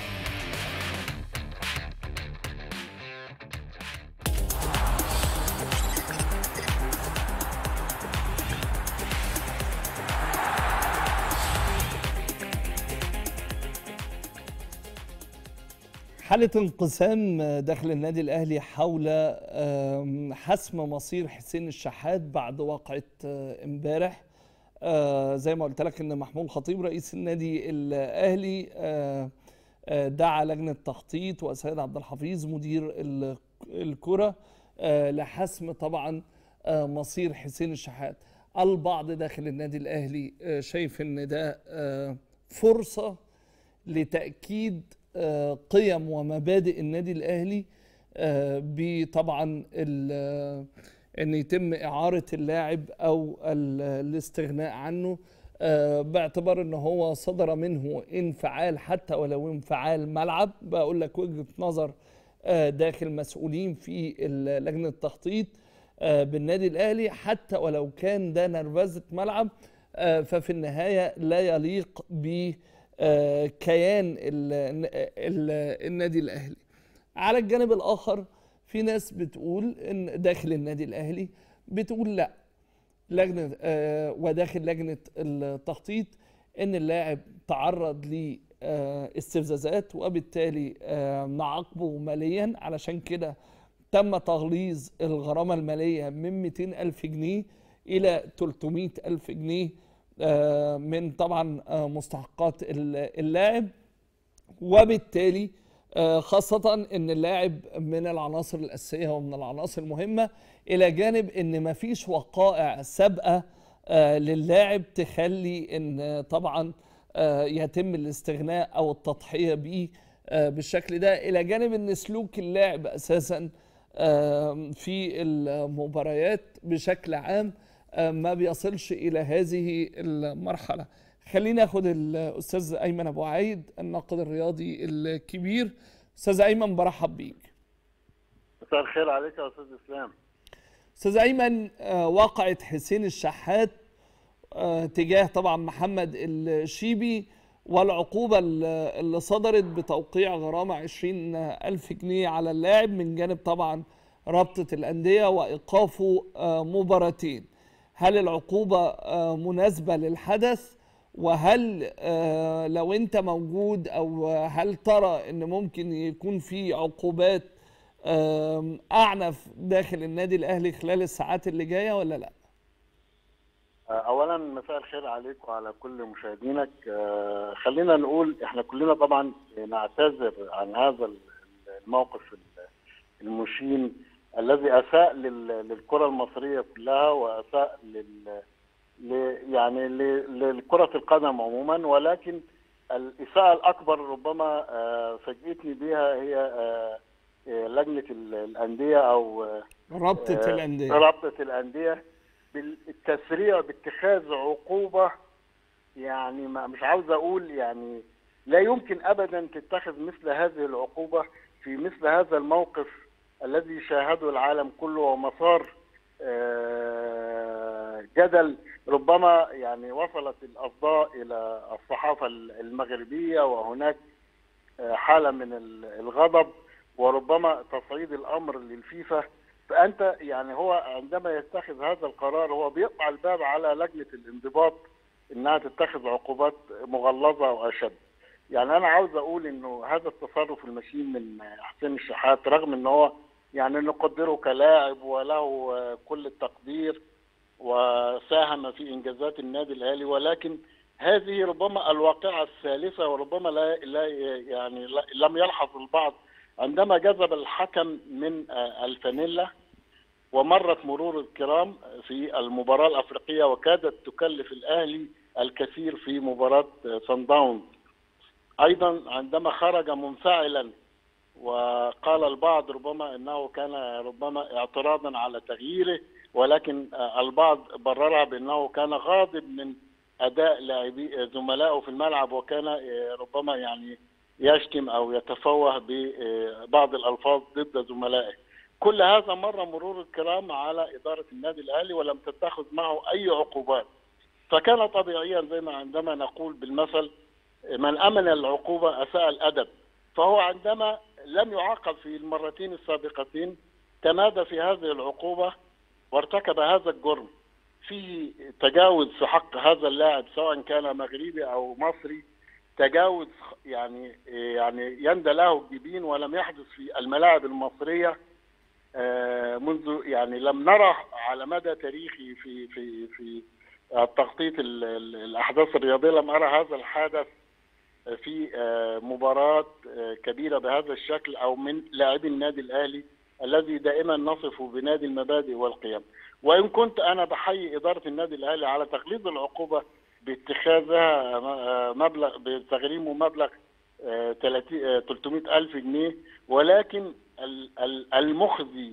حالة انقسام داخل النادي الأهلي حول آم، حسم مصير حسين الشحات بعد واقعة آه، امبارح آه، زي ما قلت لك ان محمود خطيب رئيس النادي الاهلي آه، آه، دعا لجنه تخطيط وسيد عبد الحفيظ مدير ال- الكره آه، لحسم طبعا آه، مصير حسين الشحات البعض داخل النادي الاهلي آه، شايف ان ده آه، فرصه لتاكيد آه، قيم ومبادئ النادي الاهلي آه، بطبعا ال- آه، ان يتم اعاره اللاعب او ال- الاستغناء عنه آه، باعتبار ان هو صدر منه انفعال حتى ولو انفعال ملعب بقول لك وجهه نظر آه، داخل مسؤولين في ال- لجنه التخطيط آه، بالنادي الاهلي حتى ولو كان ده نرفزه ملعب آه، ففي النهايه لا يليق بكيان النادي الاهلي على الجانب الاخر في ناس بتقول ان داخل النادي الاهلي بتقول لا لجنه آه وداخل لجنه التخطيط ان اللاعب تعرض لاستفزازات وبالتالي آه نعاقبه ماليا علشان كده تم تغليظ الغرامه الماليه من 200 الف جنيه الى 300 الف جنيه آه من طبعا آه مستحقات اللاعب وبالتالي آه، خاصة ان اللاعب من العناصر الاساسية ومن العناصر المهمة الى جانب ان مفيش وقائع سابقة آه، للاعب تخلي ان آه، طبعا آه، يتم الاستغناء او التضحية به آه، بالشكل ده الى جانب ان سلوك اللاعب اساسا آه، في المباريات بشكل عام آه، ما بيصلش الى هذه المرحلة خلينا ناخد الاستاذ ايمن ابو عايد الناقد الرياضي الكبير استاذ ايمن برحب بيك مساء الخير عليك يا استاذ اسلام استاذ ايمن آه، واقعة حسين الشحات آه، تجاه طبعا محمد الشيبي والعقوبة اللي اللي صدرت بتوقيع غرامة 20 ألف جنيه على اللاعب من جانب طبعا رابطة الأندية وإيقافه آه، مباراتين هل العقوبة آه، مناسبة للحدث وهل آه، لو أنت موجود أو هل ترى أن ممكن يكون في عقوبات آم، أعنف داخل النادي الأهلي خلال الساعات اللي جاية ولا لا؟ اولا مساء الخير عليك وعلى كل مشاهدينك آه، خلينا نقول احنا كلنا طبعا نعتذر عن هذا الموقف المشين الذي اساء لل- للكره المصريه كلها واساء لل ل- يعني ل- لكره القدم عموما ولكن الاساءه الاكبر ربما آه، فاجئتني بها هي آه، آه، لجنه ال- الانديه او آه، رابطة آه، الأندية رابطة الأندية بالتسريع باتخاذ عقوبه يعني ما مش عاوز اقول يعني لا يمكن ابدا تتخذ مثل هذه العقوبه في مثل هذا الموقف الذي شاهده العالم كله ومسار آه، جدل ربما يعني وصلت الاصداء الى الصحافه المغربيه وهناك آه، حاله من ال- الغضب وربما تصعيد الامر للفيفا فانت يعني هو عندما يتخذ هذا القرار هو بيقطع الباب على لجنه الانضباط انها تتخذ عقوبات مغلظه واشد. يعني انا عاوز اقول انه هذا التصرف المشين من حسين الشحات رغم ان هو يعني نقدره كلاعب وله كل التقدير وساهم في انجازات النادي الاهلي ولكن هذه ربما الواقعه الثالثه وربما لا, لا يعني لا لم يلحظ البعض عندما جذب الحكم من الفانيلا ومرت مرور الكرام في المباراه الافريقيه وكادت تكلف الاهلي الكثير في مباراه سان داونز ايضا عندما خرج منفعلا وقال البعض ربما انه كان ربما اعتراضا على تغييره ولكن البعض بررها بانه كان غاضب من اداء لاعبي زملائه في الملعب وكان ربما يعني يشتم او يتفوه ببعض الالفاظ ضد زملائه. كل هذا مر مرور الكرام على اداره النادي الاهلي ولم تتخذ معه اي عقوبات. فكان طبيعيا زي ما عندما نقول بالمثل من امن العقوبه اساء الادب. فهو عندما لم يعاقب في المرتين السابقتين تمادى في هذه العقوبه وارتكب هذا الجرم. فيه تجاوز في حق هذا اللاعب سواء كان مغربي او مصري تجاوز يعني يعني يندى له الجبين ولم يحدث في الملاعب المصريه منذ يعني لم نرى على مدى تاريخي في في في التغطيه الاحداث الرياضيه لم ارى هذا الحدث في مباراه كبيره بهذا الشكل او من لاعبي النادي الاهلي الذي دائما نصفه بنادي المبادئ والقيم وان كنت انا بحيي اداره النادي الاهلي على تقليد العقوبه باتخاذها مبلغ بتغريمه مبلغ 300 ألف جنيه ولكن المخزي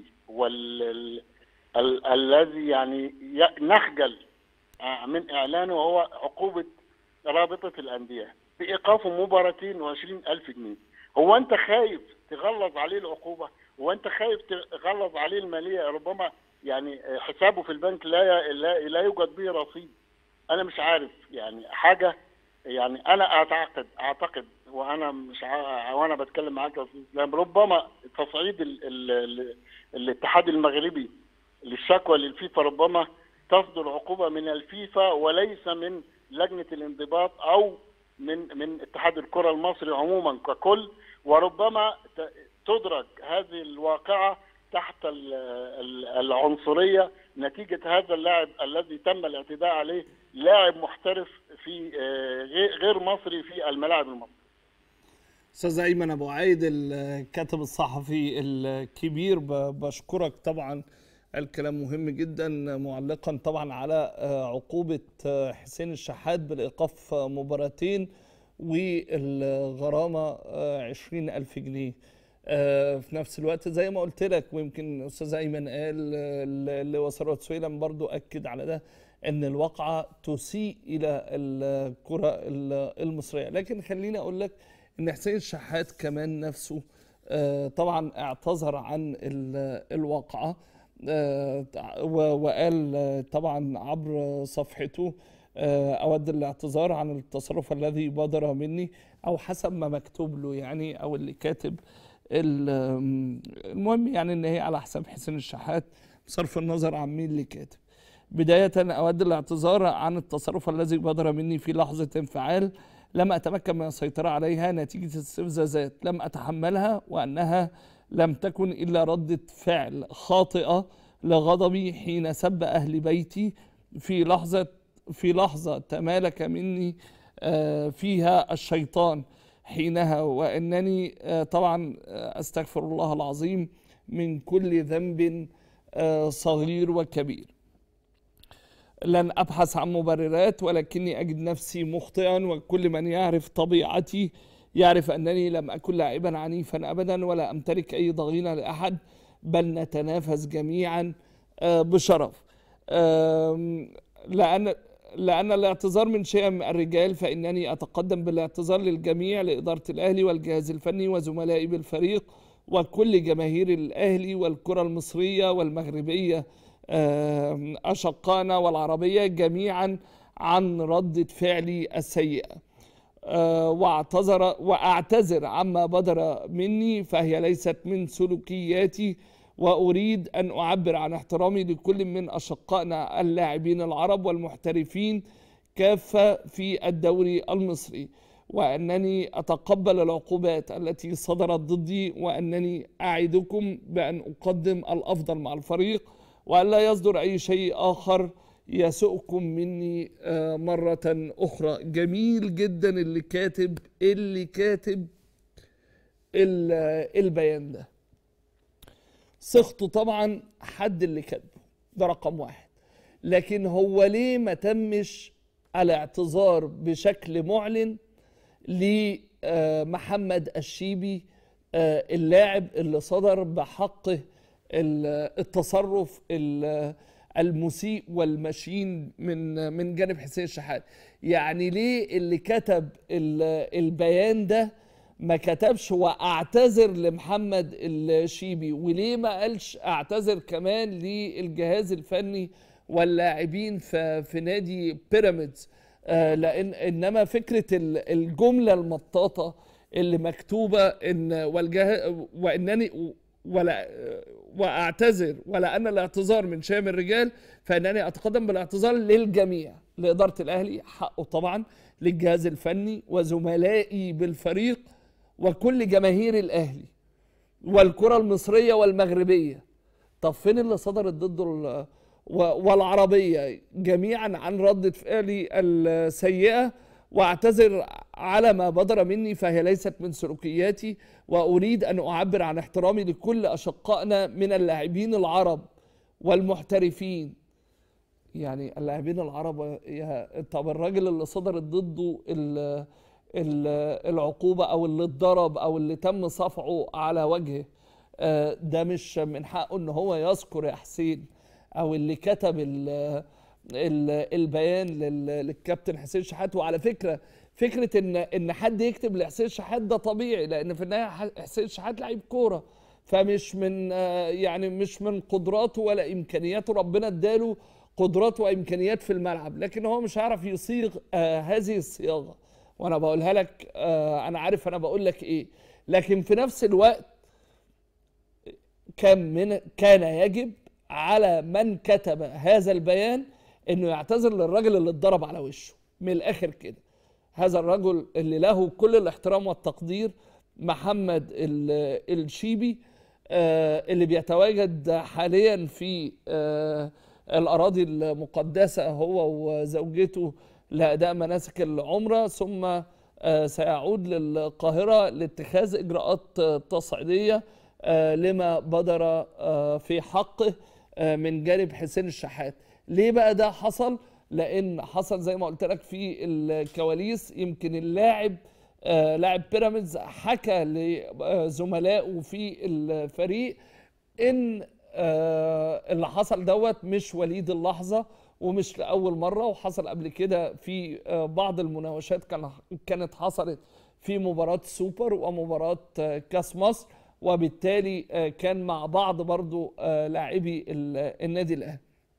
والذي يعني نخجل من إعلانه هو عقوبة رابطة الأندية بإيقافه مباراتين و20 ألف جنيه هو أنت خايف تغلظ عليه العقوبة هو أنت خايف تغلظ عليه المالية ربما يعني حسابه في البنك لا لا, لا يوجد به رصيد انا مش عارف يعني حاجه يعني انا اعتقد اعتقد وانا مش ع... وانا بتكلم معاك يا استاذ اسلام ربما تصعيد ال... ال... ال... الاتحاد المغربي للشكوى للفيفا ربما تصدر عقوبه من الفيفا وليس من لجنه الانضباط او من من اتحاد الكره المصري عموما ككل وربما ت... تدرج هذه الواقعه تحت العنصريه نتيجه هذا اللاعب الذي تم الاعتداء عليه لاعب محترف في غير مصري في الملاعب المصريه. استاذ ايمن ابو عايد الكاتب الصحفي الكبير بشكرك طبعا الكلام مهم جدا معلقا طبعا على عقوبه حسين الشحات بالايقاف مباراتين والغرامه 20 ألف جنيه في نفس الوقت زي ما قلت لك ويمكن استاذ ايمن قال اللي وثروت سويلم برضو اكد على ده ان الواقعه تسيء الى الكره المصريه لكن خليني اقول لك ان حسين الشحات كمان نفسه طبعا اعتذر عن الواقعه وقال طبعا عبر صفحته اود الاعتذار عن التصرف الذي بدر مني او حسب ما مكتوب له يعني او اللي كاتب المهم يعني ان هي على حساب حسين الشحات بصرف النظر عن مين اللي كاتب بداية أود الاعتذار عن التصرف الذي بدر مني في لحظة انفعال لم أتمكن من السيطرة عليها نتيجة استفزازات لم أتحملها وأنها لم تكن إلا ردة فعل خاطئة لغضبي حين سب أهل بيتي في لحظة في لحظة تمالك مني فيها الشيطان حينها وانني طبعا استغفر الله العظيم من كل ذنب صغير وكبير لن ابحث عن مبررات ولكني اجد نفسي مخطئا وكل من يعرف طبيعتي يعرف انني لم اكن لاعبا عنيفا ابدا ولا امتلك اي ضغينه لاحد بل نتنافس جميعا بشرف آم، لأن لأن الاعتذار من شيم الرجال فإنني أتقدم بالاعتذار للجميع لإدارة الأهلي والجهاز الفني وزملائي بالفريق وكل جماهير الأهلي والكرة المصرية والمغربية آم، أشقائنا والعربية جميعا عن ردة فعلي السيئة آه، واعتذر واعتذر عما بدر مني فهي ليست من سلوكياتي واريد ان اعبر عن احترامي لكل من اشقائنا اللاعبين العرب والمحترفين كافه في الدوري المصري وانني اتقبل العقوبات التي صدرت ضدي وانني اعدكم بان اقدم الافضل مع الفريق والا يصدر اي شيء اخر يسؤكم مني آه، مرة أخرى جميل جدا اللي كاتب اللي كاتب ال- البيان ده صيغته طبعا حد اللي كاتبه ده رقم واحد لكن هو ليه ما تمش الاعتذار بشكل معلن لمحمد الشيبي آه، اللاعب اللي صدر بحقه ال- التصرف ال- المسيء والمشين من من جانب حسين الشحات يعني ليه اللي كتب ال- البيان ده ما كتبش واعتذر لمحمد الشيبي وليه ما قالش اعتذر كمان للجهاز الفني واللاعبين في في نادي بيراميدز آه لان انما فكره ال- الجمله المطاطه اللي مكتوبه ان والجه وانني ولا واعتذر ولا ان الاعتذار من شام الرجال فانني اتقدم بالاعتذار للجميع لاداره الاهلي حقه طبعا للجهاز الفني وزملائي بالفريق وكل جماهير الاهلي والكره المصريه والمغربيه طب فين اللي صدرت ضده ال- و- والعربيه جميعا عن ردة فعلي السيئه واعتذر على ما بدر مني فهي ليست من سلوكياتي واريد ان اعبر عن احترامي لكل اشقائنا من اللاعبين العرب والمحترفين يعني اللاعبين العرب يا طب الراجل اللي صدرت ضده ال- ال- العقوبة أو اللي اتضرب أو اللي تم صفعه على وجهه آه، ده مش من حقه إن هو يذكر يا حسين أو اللي كتب ال ال البيان لل- للكابتن حسين شحات وعلى فكرة فكرة إن إن حد يكتب لحسين شحات ده طبيعي لأن في النهاية ح- حسين شحات لعيب كورة فمش من آه، يعني مش من قدراته ولا إمكانياته ربنا اداله قدرات وامكانيات في الملعب لكن هو مش هيعرف يصيغ آه هذه الصياغه وانا بقولها لك آه انا عارف انا بقول لك ايه لكن في نفس الوقت كان من كان يجب على من كتب هذا البيان انه يعتذر للراجل اللي اتضرب على وشه من الاخر كده هذا الرجل اللي له كل الاحترام والتقدير محمد ال- الشيبي آه، اللي بيتواجد حاليا في آه، الأراضي المقدسة هو وزوجته لأداء مناسك العمرة ثم آه، سيعود للقاهرة لاتخاذ إجراءات آه، تصعيدية آه، لما بدر آه، في حقه آه، من جانب حسين الشحات ليه بقى ده حصل؟ لأن حصل زي ما قلت لك في الكواليس يمكن اللاعب آه، لاعب بيراميدز حكى لزملائه في الفريق ان آه، اللي حصل دوت مش وليد اللحظه ومش لاول مره وحصل قبل كده في آه، بعض المناوشات كان كانت حصلت في مباراه سوبر ومباراه آه، كاس مصر وبالتالي آه، كان مع بعض برضو آه، لاعبي ال- النادي الاهلي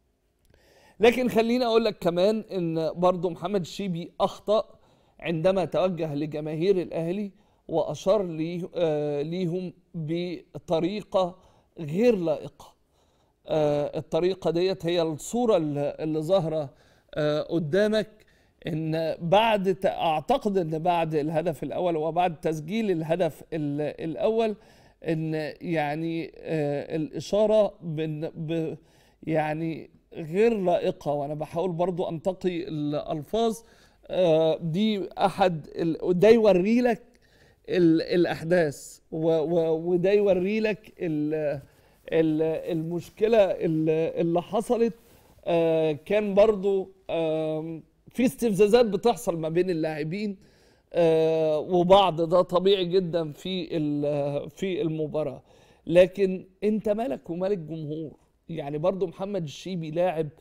لكن خليني اقول لك كمان ان برضو محمد الشيبي اخطا عندما توجه لجماهير الاهلي واشار ليه آه ليهم بطريقه غير لائقه آه الطريقه ديت هي الصوره اللي اللي ظاهره آه قدامك ان بعد ت- اعتقد ان بعد الهدف الاول وبعد تسجيل الهدف ال- الاول ان يعني آه الاشاره بن ب يعني غير لائقه وانا بحاول برضو انتقي الالفاظ آه دي احد ال- ده يوري لك ال- الاحداث و- و- وده يوري لك ال- ال- المشكله ال- اللي حصلت آه، كان برضو آم، في استفزازات بتحصل ما بين اللاعبين آه، وبعض ده طبيعي جدا في ال- في المباراه لكن انت مالك ومال الجمهور يعني برضو محمد الشيبي لاعب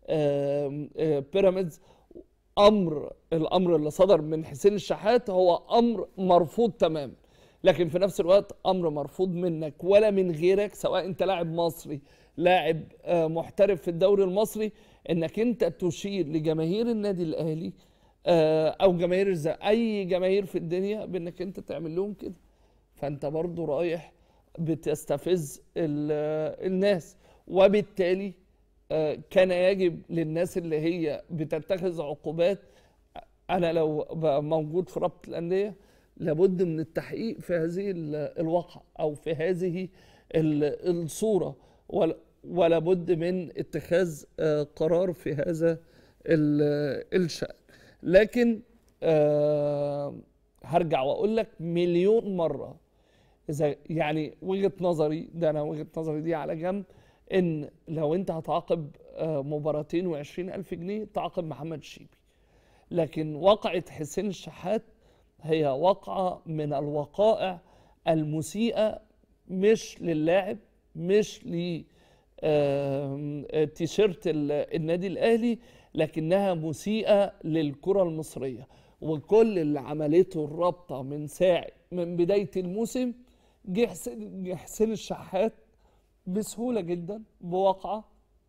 آم، آه، بيراميدز امر الامر اللي صدر من حسين الشحات هو امر مرفوض تماما لكن في نفس الوقت امر مرفوض منك ولا من غيرك سواء انت لاعب مصري لاعب آه، محترف في الدوري المصري انك انت تشير لجماهير النادي الاهلي آه، او جماهير الز- اي جماهير في الدنيا بانك انت تعمل لهم كده فانت برضو رايح بتستفز ال- الناس وبالتالي آه، كان يجب للناس اللي هي بتتخذ عقوبات انا لو بقى موجود في رابطه الانديه لابد من التحقيق في هذه ال- الواقعه او في هذه ال- الصوره ولا- ولا بد من اتخاذ آه، قرار في هذا ال- الشان لكن آه، هرجع واقول لك مليون مره اذا يعني وجهه نظري ده انا وجهه نظري دي على جنب ان لو انت هتعاقب آه، مباراتين وعشرين الف جنيه تعاقب محمد الشيبي لكن واقعة حسين الشحات هي واقعة من الوقائع المسيئة مش للاعب مش ل آم، تيشيرت ال- النادي الاهلي لكنها مسيئة للكرة المصرية وكل اللي عملته الرابطة من ساعة من بداية الموسم جه حسين جه حسين الشحات بسهولة جدا بواقعة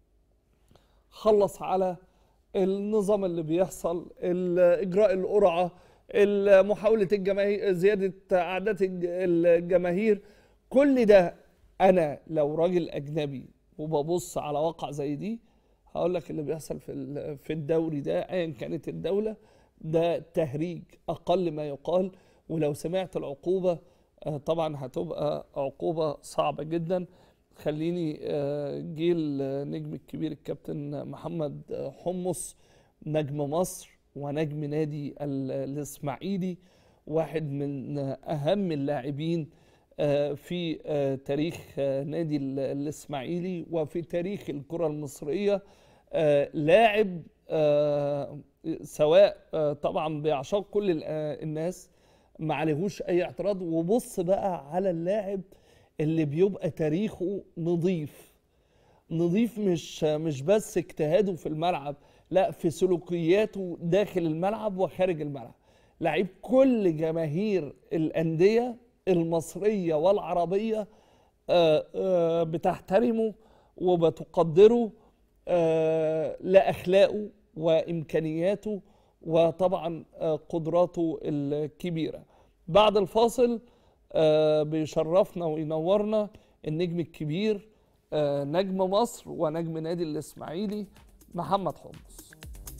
خلص على النظام اللي بيحصل ال- اجراء القرعه ال- محاوله الجماهير زياده اعداد الج- الجماهير كل ده انا لو راجل اجنبي وببص على واقع زي دي هقول لك اللي بيحصل في ال- في الدوري ده ايا كانت الدوله ده تهريج اقل ما يقال ولو سمعت العقوبه آه، طبعا هتبقى عقوبه صعبه جدا خليني آه، جيل آه، نجم الكبير الكابتن محمد آه، حمص نجم مصر ونجم نادي ال- الاسماعيلي واحد من آه، اهم اللاعبين آه، في آه، تاريخ آه، نادي ال- الاسماعيلي وفي تاريخ الكره المصريه آه، لاعب آه، سواء آه، طبعا بيعشق كل ال- آه، الناس ما عليهوش اي اعتراض وبص بقى على اللاعب اللي بيبقى تاريخه نظيف نظيف مش مش بس اجتهاده في الملعب لا في سلوكياته داخل الملعب وخارج الملعب لعيب كل جماهير الأندية المصرية والعربية آه، آه، بتحترمه وبتقدره آه، لأخلاقه وإمكانياته وطبعا آه، قدراته الكبيرة بعد الفاصل آه، بيشرفنا وينورنا النجم الكبير آه، نجم مصر ونجم نادي الإسماعيلي محمد حمص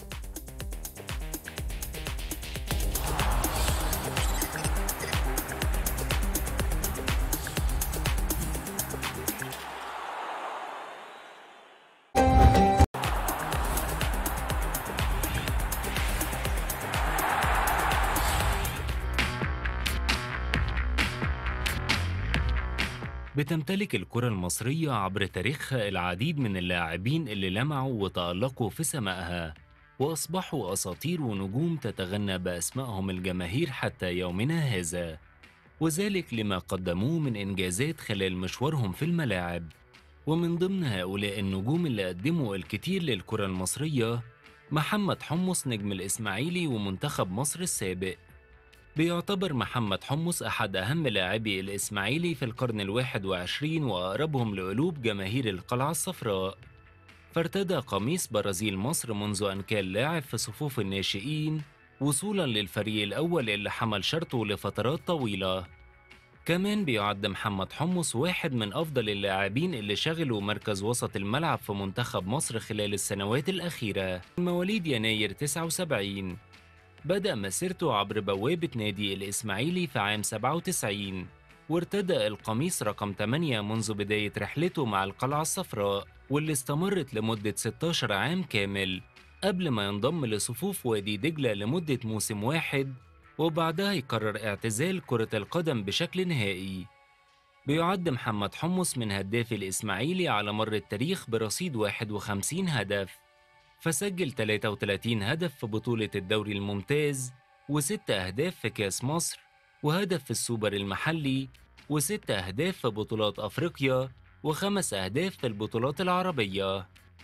بتمتلك الكرة المصرية عبر تاريخها العديد من اللاعبين اللي لمعوا وتألقوا في سمائها وأصبحوا أساطير ونجوم تتغنى بأسمائهم الجماهير حتى يومنا هذا وذلك لما قدموه من إنجازات خلال مشوارهم في الملاعب ومن ضمن هؤلاء النجوم اللي قدموا الكثير للكرة المصرية محمد حمص نجم الإسماعيلي ومنتخب مصر السابق بيعتبر محمد حمص أحد أهم لاعبي الإسماعيلي في القرن الواحد وعشرين وأقربهم لقلوب جماهير القلعة الصفراء فارتدى قميص برازيل مصر منذ أن كان لاعب في صفوف الناشئين وصولا للفريق الأول اللي حمل شرطه لفترات طويلة كمان بيعد محمد حمص واحد من أفضل اللاعبين اللي شغلوا مركز وسط الملعب في منتخب مصر خلال السنوات الأخيرة مواليد يناير 79 بدأ مسيرته عبر بوابة نادي الإسماعيلي في عام 97 وارتدى القميص رقم 8 منذ بداية رحلته مع القلعة الصفراء واللي استمرت لمدة 16 عام كامل قبل ما ينضم لصفوف وادي دجلة لمدة موسم واحد وبعدها يقرر اعتزال كرة القدم بشكل نهائي بيعد محمد حمص من هداف الإسماعيلي على مر التاريخ برصيد 51 هدف فسجل 33 هدف في بطولة الدوري الممتاز وست أهداف في كأس مصر وهدف في السوبر المحلي وست أهداف في بطولات أفريقيا وخمس أهداف في البطولات العربية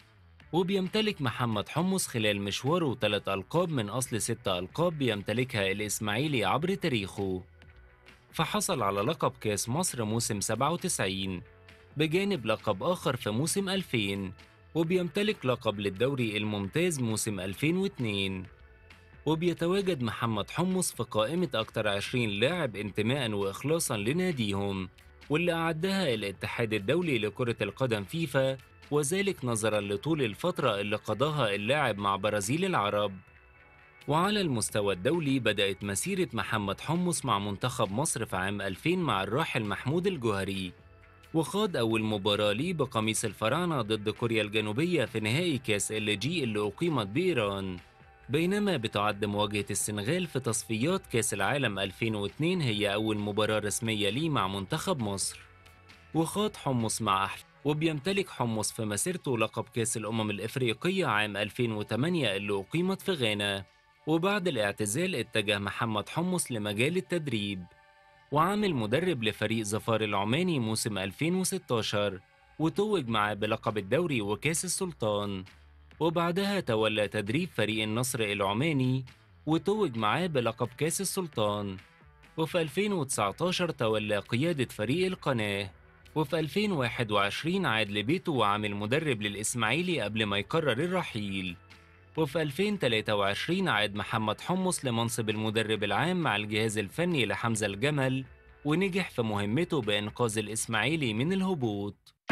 وبيمتلك محمد حمص خلال مشواره ثلاث ألقاب من أصل ست ألقاب بيمتلكها الإسماعيلي عبر تاريخه فحصل على لقب كاس مصر موسم 97 بجانب لقب آخر في موسم 2000 وبيمتلك لقب للدوري الممتاز موسم 2002 وبيتواجد محمد حمص في قائمة أكتر 20 لاعب انتماء وإخلاصا لناديهم واللي أعدها الاتحاد الدولي لكرة القدم فيفا وذلك نظرا لطول الفترة اللي قضاها اللاعب مع برازيل العرب وعلى المستوى الدولي بدأت مسيرة محمد حمص مع منتخب مصر في عام 2000 مع الراحل محمود الجوهري وخاض أول مباراة ليه بقميص الفراعنة ضد كوريا الجنوبية في نهائي كاس ال جي اللي أقيمت بإيران بينما بتعد مواجهة السنغال في تصفيات كاس العالم 2002 هي أول مباراة رسمية ليه مع منتخب مصر وخاض حمص مع أحلام وبيمتلك حمص في مسيرته لقب كاس الأمم الإفريقية عام 2008 اللي أقيمت في غانا وبعد الاعتزال اتجه محمد حمص لمجال التدريب وعامل مدرب لفريق ظفار العماني موسم 2016 وتوج معاه بلقب الدوري وكاس السلطان وبعدها تولى تدريب فريق النصر العماني وتوج معاه بلقب كاس السلطان وفي 2019 تولى قيادة فريق القناة وفي 2021 عاد لبيته وعامل مدرب للإسماعيلي قبل ما يقرر الرحيل وفي 2023 عاد محمد حمص لمنصب المدرب العام مع الجهاز الفني لحمزة الجمل ونجح في مهمته بإنقاذ الإسماعيلي من الهبوط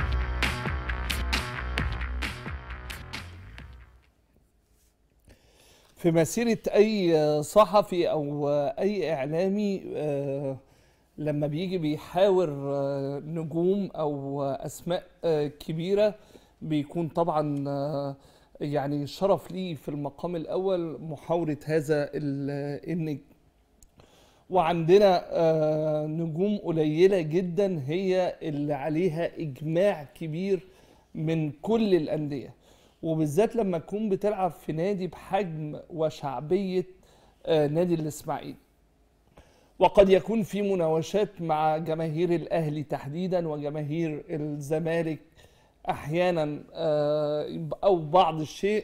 في مسيرة أي صحفي أو أي إعلامي آه، لما بيجي بيحاور آه، نجوم أو أسماء آه، كبيرة بيكون طبعا آه، يعني شرف لي في المقام الأول محاورة هذا ال- النجم وعندنا آه، نجوم قليلة جدا هي اللي عليها إجماع كبير من كل الأندية وبالذات لما تكون بتلعب في نادي بحجم وشعبية آه، نادي الإسماعيلي وقد يكون في مناوشات مع جماهير الأهلي تحديدا وجماهير الزمالك أحيانا آه، أو بعض الشيء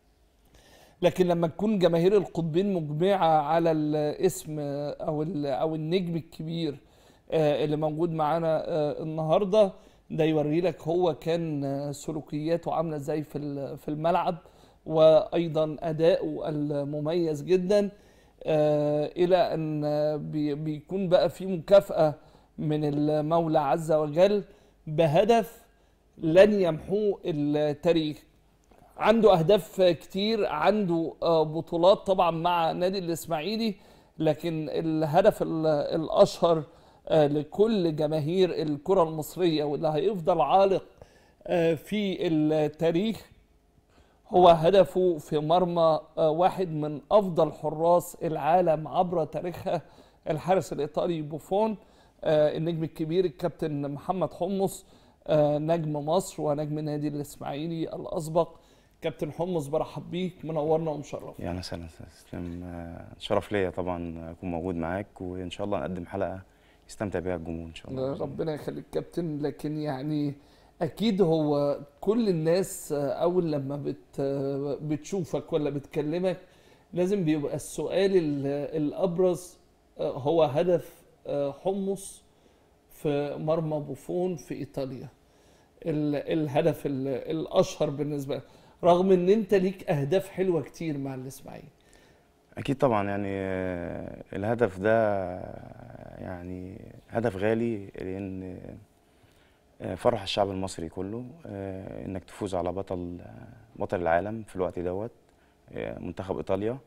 لكن لما تكون جماهير القطبين مجمعة على الاسم أو ال- أو النجم الكبير آه، اللي موجود معانا آه، النهارده ده يوري لك هو كان آه، سلوكياته عاملة ازاي في ال- في الملعب وأيضا أداؤه المميز جدا آه، إلى أن آه، بي- بيكون بقى في مكافأة من المولى عز وجل بهدف لن يمحوه التاريخ عنده اهداف كتير عنده آه، بطولات طبعا مع نادي الاسماعيلي لكن الهدف ال- الاشهر آه، لكل جماهير الكره المصريه واللي هيفضل عالق آه، في التاريخ هو هدفه في مرمى آه، واحد من افضل حراس العالم عبر تاريخها الحارس الايطالي بوفون آه، النجم الكبير الكابتن محمد حمص آه، نجم مصر ونجم نادي الاسماعيلي الاسبق كابتن حمص برحب بيك منورنا ومشرف يعني سنة تسلم آه، شرف ليا طبعا اكون موجود معاك وان شاء الله نقدم حلقة يستمتع بيها الجمهور ان شاء الله ربنا يخليك كابتن لكن يعني اكيد هو كل الناس آه، اول لما بت آه، بتشوفك ولا بتكلمك لازم بيبقى السؤال ال- الابرز آه، هو هدف آه، حمص في مرمى بوفون في ايطاليا ال- الهدف ال- الاشهر بالنسبه لك رغم ان انت ليك اهداف حلوه كتير مع الاسماعيلي اكيد طبعا يعني آه، الهدف ده يعني هدف غالي لان آه، فرح الشعب المصري كله آه، انك تفوز على بطل بطل العالم في الوقت دوت آه، منتخب ايطاليا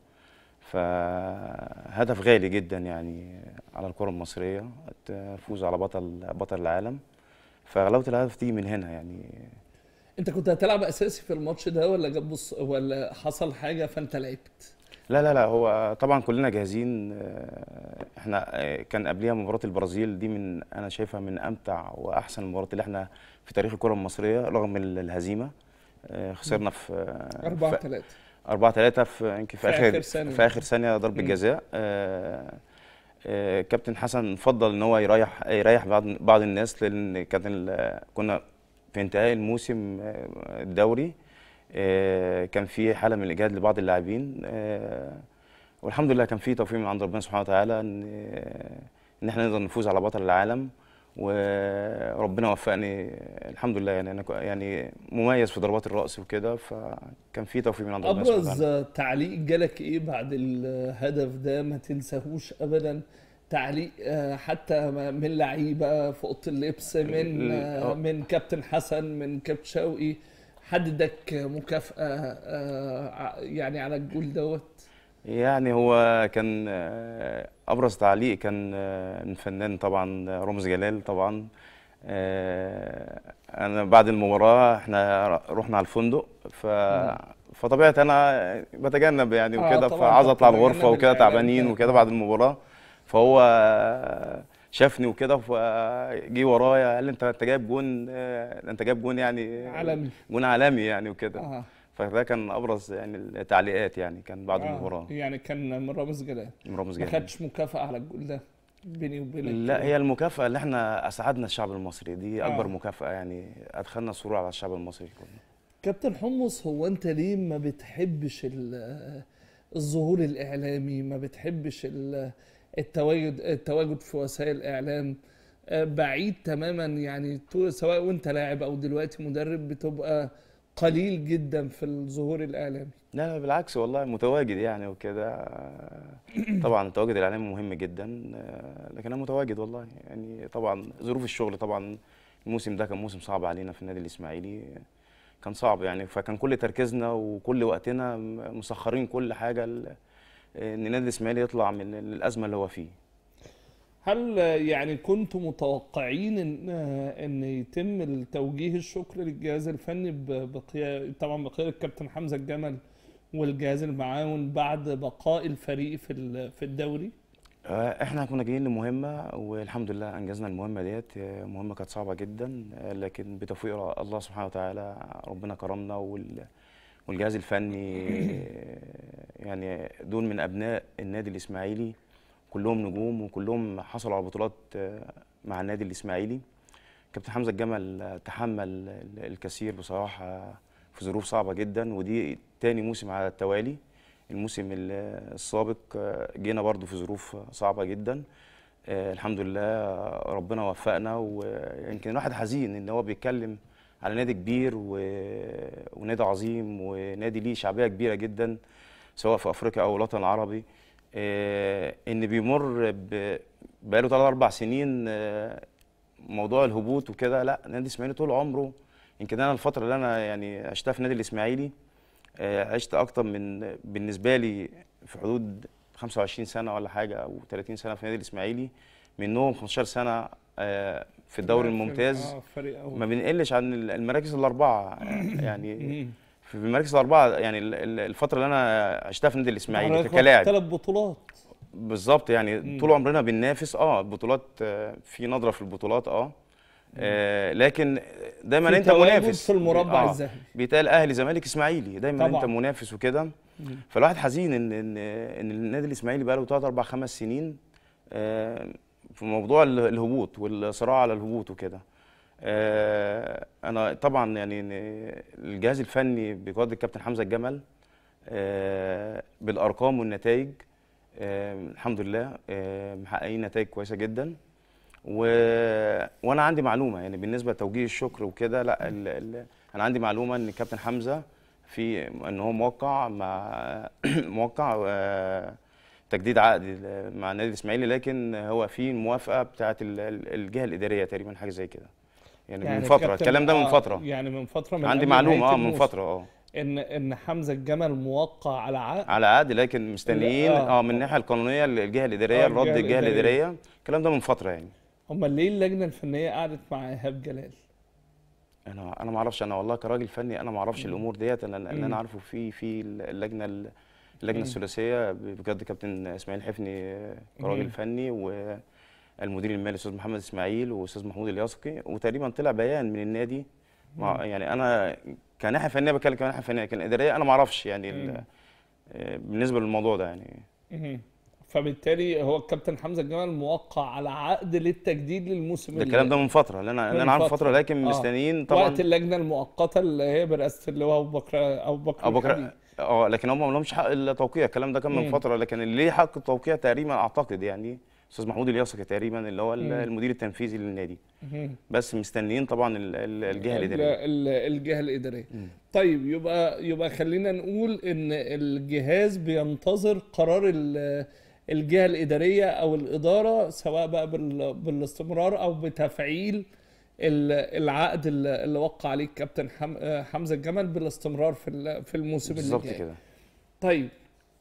فهدف غالي جدا يعني على الكرة المصرية تفوز على بطل بطل العالم فغلاوة الهدف تيجي من هنا يعني انت كنت هتلعب اساسي في الماتش ده ولا جاب بص ولا حصل حاجه فانت لعبت لا لا لا هو طبعا كلنا جاهزين آه، احنا آه، كان قبليها مباراة البرازيل دي من انا شايفها من امتع واحسن المباريات اللي احنا في تاريخ الكرة المصرية رغم ال- الهزيمة آه، خسرنا في آه، 4 في 3 4 3 في يمكن في, في اخر آخر ثانية. في اخر ثانية ضربة مم. جزاء آه، آه، كابتن حسن فضل ان هو يريح يريح بعض بعض الناس لان كانت ال- كنا في انتهاء الموسم آه، الدوري آه، كان في حاله من الاجهاد لبعض اللاعبين آه، والحمد لله كان في توفيق من عند ربنا سبحانه وتعالى ان ان احنا نقدر نفوز على بطل العالم وربنا وفقني الحمد لله يعني انا كو- يعني مميز في ضربات الراس وكده فكان في توفيق من عند ربنا سبحانه ابرز وتعالى تعليق جالك ايه بعد الهدف ده ما تنساهوش ابدا تعليق آه، حتى من لعيبه في اوضه اللبس من ال- آه، آه. من كابتن حسن من كابتن شوقي حد اداك مكافاه آه، ع- يعني على الجول دوت يعني هو كان آه، ابرز تعليق كان آه، من فنان طبعا آه، رامز جلال طبعا آه، انا بعد المباراه احنا رحنا على الفندق ف فطبيعة انا بتجنب يعني آه، وكده طبعاً فعاوز اطلع بتتجنب الغرفه وكده الإعلام تعبانين ده. وكده بعد المباراه فهو شافني وكده فجي ورايا قال لي انت انت جايب جون آه، انت جايب جون يعني عالمي جون عالمي يعني وكده اه فده كان ابرز يعني التعليقات يعني كان بعد آه، المباراه يعني كان من رامز جلال من رامز ما جلال خدتش مكافاه على الجول ده بيني وبينك لا هي المكافأة اللي احنا أسعدنا الشعب المصري دي أكبر آه. مكافأة يعني أدخلنا سرور على الشعب المصري كله كابتن حمص هو انت ليه ما بتحبش ال- الظهور الاعلامي ما بتحبش ال- التواجد التواجد في وسائل الاعلام آه، بعيد تماما يعني تو- سواء وانت لاعب او دلوقتي مدرب بتبقى قليل جدا في الظهور الاعلامي لا لا بالعكس والله متواجد يعني وكده طبعا التواجد الإعلامي مهم جدا آه، لكن أنا متواجد والله يعني طبعا ظروف الشغل طبعا الموسم ده كان موسم صعب علينا في النادي الإسماعيلي كان صعب يعني فكان كل تركيزنا وكل وقتنا م- مسخرين كل حاجة ل- إن النادي الإسماعيلي يطلع من الأزمة اللي هو فيه هل آه، يعني كنتم متوقعين ان آه، ان يتم التوجيه الشكر للجهاز الفني ب- بقيا طبعا بقياده الكابتن حمزه الجمل والجهاز المعاون بعد بقاء الفريق في ال- في الدوري آه، احنا كنا جايين لمهمة والحمد لله انجزنا المهمة ديت آه، مهمة كانت صعبة جدا آه، لكن بتوفيق الله سبحانه وتعالى ربنا كرمنا وال- والجهاز الفني آه، يعني دول من ابناء النادي الاسماعيلي كلهم نجوم وكلهم حصلوا على بطولات آه، مع النادي الاسماعيلي كابتن حمزة الجمل آه، تحمل ال- الكثير بصراحة في ظروف صعبة جدا ودي تاني موسم على التوالي الموسم ال- السابق آه، جينا برضو في ظروف صعبة جدا آه، الحمد لله آه، ربنا وفقنا ويمكن الواحد حزين ان هو بيتكلم على نادي كبير و- ونادي عظيم ونادي ليه شعبية كبيرة جدا سواء في افريقيا او الوطن العربي آه، ان بيمر ب- بقاله 3 4 سنين آه، موضوع الهبوط وكده لا نادي الاسماعيلي طول عمره يمكن انا الفتره اللي انا يعني عشتها في النادي الاسماعيلي آه، عشت اكتر من بالنسبه لي في حدود 25 سنه ولا حاجه او 30 سنه في النادي الاسماعيلي منهم 15 سنه آه، في الدوري الممتاز اه فريق أول. ما بنقلش عن المراكز الاربعه يعني مم. في المراكز الاربعه يعني ال- ال- الفتره اللي انا عشتها في النادي الاسماعيلي حضرتك كلاعب ثلاث بطولات بالظبط يعني مم. طول عمرنا بننافس اه بطولات آه، في نظره في البطولات اه آه، لكن دايما في انت تواجد منافس في المربع آه، الذهبي بيتقال اهلي زمالك اسماعيلي دايما طبعاً. انت منافس وكده مم. فالواحد حزين ان ان ان النادي الاسماعيلي بقى له 3 4 5 سنين آه، في موضوع ال- الهبوط والصراع على الهبوط وكده آه، انا طبعا يعني إن الجهاز الفني بقياده الكابتن حمزه الجمل آه، بالارقام والنتائج آه، الحمد لله آه، محققين نتائج كويسه جدا و... وانا عندي معلومه يعني بالنسبه لتوجيه الشكر وكده لا ال... ال... انا عندي معلومه ان الكابتن حمزه في ان هو موقع مع موقع آه، تجديد عقد مع النادي الاسماعيلي لكن هو في الموافقه بتاعه ال- ال- الجهه الاداريه تقريبا حاجه زي كده يعني, من فتره كابتن- الكلام ده من آه، فتره يعني من فتره من عندي قبل معلومه نهاية اه من الموسم. فتره اه ان ان حمزه الجمل موقع على عقد على عقد لكن مستنيين آه. اه من الناحيه القانونيه الجهه الاداريه آه، الرد الجهة الجهه الإدارية. الاداريه الكلام ده من فتره يعني امال ليه اللجنه الفنيه قعدت مع ايهاب جلال انا انا ما اعرفش انا والله كراجل فني انا ما اعرفش مم. الامور ديت انا اللي مم. انا عارفه في في اللجنه اللجنه مم. الثلاثيه بجد كابتن اسماعيل حفني مم. كراجل فني والمدير المالي استاذ محمد اسماعيل واستاذ محمود الياسقي وتقريبا طلع بيان من النادي مع يعني انا كناحيه فنيه بتكلم كناحيه فنيه لكن اداريه انا ما اعرفش يعني ال- مم. آه، بالنسبه للموضوع ده يعني مهم. فبالتالي هو الكابتن حمزه الجمل موقع على عقد للتجديد للموسم ده الكلام ده من فتره اللي انا اللي من انا عارف فترة. فتره لكن آه. مستنيين طبعا وقت اللجنه المؤقته اللي هي برئاسه اللواء ابو بكر ابو بكر ابو الحديد. بكر اه لكن هم ما لهمش حق التوقيع الكلام ده كان من مم. فتره لكن اللي ليه حق التوقيع تقريبا اعتقد يعني استاذ محمود الياسقي تقريبا اللي هو ال- المدير التنفيذي للنادي مم. بس مستنيين طبعا ال- ال- الجهه ال- الاداريه ال- الجهه الاداريه طيب يبقى يبقى خلينا نقول ان الجهاز بينتظر قرار ال- الجهه الاداريه او الاداره سواء بقى بال- بالاستمرار او بتفعيل ال- العقد اللي اللي وقع عليه الكابتن حم- حمزه الجمل بالاستمرار في ال- في الموسم اللي بالظبط جاي كده طيب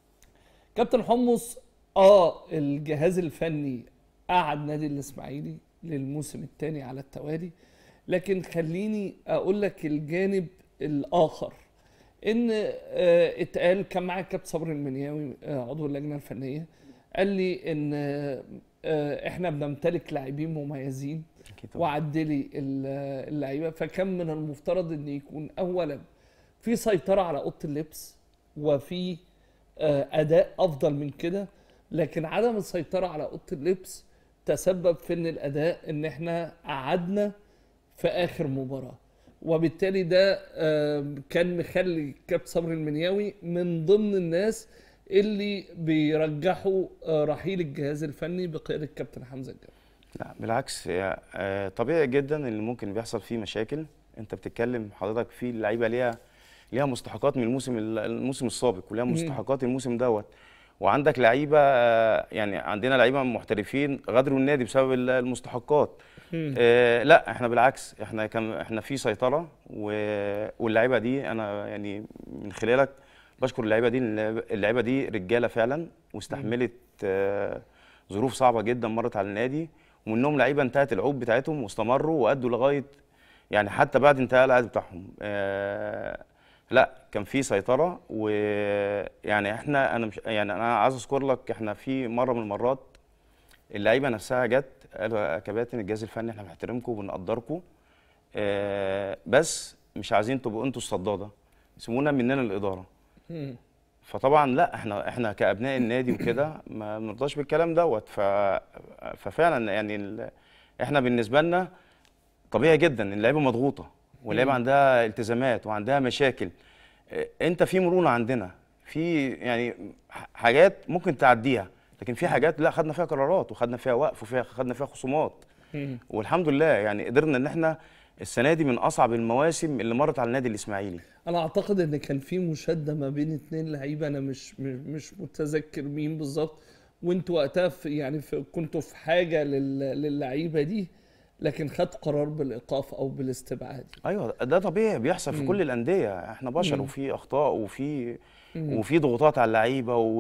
كابتن حمص اه الجهاز الفني قعد نادي الاسماعيلي للموسم الثاني على التوالي لكن خليني اقول لك الجانب الاخر ان آه اتقال كان معايا كابتن صبري المنياوي آه عضو اللجنه الفنيه قال لي ان آه آه، احنا بنمتلك لاعبين مميزين اكيد طبعا وعدلي ال- اللعيبه فكان من المفترض ان يكون اولا في سيطره على اوضه اللبس وفي آه، اداء افضل من كده لكن عدم السيطره على اوضه اللبس تسبب في ان الاداء ان احنا قعدنا في اخر مباراه وبالتالي ده آه، كان مخلي كابتن صبري المنياوي من ضمن الناس اللي بيرجحوا آه، رحيل الجهاز الفني بقياده كابتن حمزه الجبل لا بالعكس هي، آه، طبيعي جدا اللي ممكن بيحصل فيه مشاكل انت بتتكلم حضرتك في اللعيبه ليها ليها مستحقات من الموسم ال- الموسم السابق وليها مستحقات الموسم دوت وعندك لعيبه آه، يعني عندنا لعيبه محترفين غادروا النادي بسبب ال- المستحقات آه لا احنا بالعكس احنا كان احنا في سيطره و- واللعيبه دي انا يعني من خلالك بشكر اللعيبه دي لأن اللعيبه دي رجاله فعلا واستحملت آه ظروف صعبه جدا مرت على النادي ومنهم لعيبه انتهت العقود بتاعتهم واستمروا وادوا لغايه يعني حتى بعد انتهاء العقد بتاعهم آه لا كان في سيطره ويعني احنا انا مش يعني انا عايز اذكر لك احنا في مره من المرات اللعيبه نفسها جت قالوا يا كباتن الجهاز الفني احنا بنحترمكم وبنقدركم آه بس مش عايزين تبقوا انتوا الصداده سيبونا مننا الاداره فطبعا لا احنا احنا كابناء النادي وكده ما بنرضاش بالكلام دوت ف ففعلا يعني ال... احنا بالنسبه لنا طبيعي جدا ان اللعيبه مضغوطه واللعيبه عندها التزامات وعندها مشاكل اه، انت في مرونه عندنا في يعني ح- حاجات ممكن تعديها لكن في حاجات لا خدنا فيها قرارات وخدنا فيها وقف وفيها خدنا فيها خصومات والحمد لله يعني قدرنا ان احنا السنه دي من اصعب المواسم اللي مرت على النادي الاسماعيلي انا اعتقد ان كان في مشاده ما بين اتنين لعيبه انا مش مش مش متذكر مين بالظبط وانتوا وقتها في يعني في كنتوا في حاجه لل- للعيبه دي لكن خد قرار بالايقاف او بالاستبعاد ايوه ده طبيعي بيحصل في كل الانديه احنا بشر وفي اخطاء وفي وفي ضغوطات على اللعيبه و...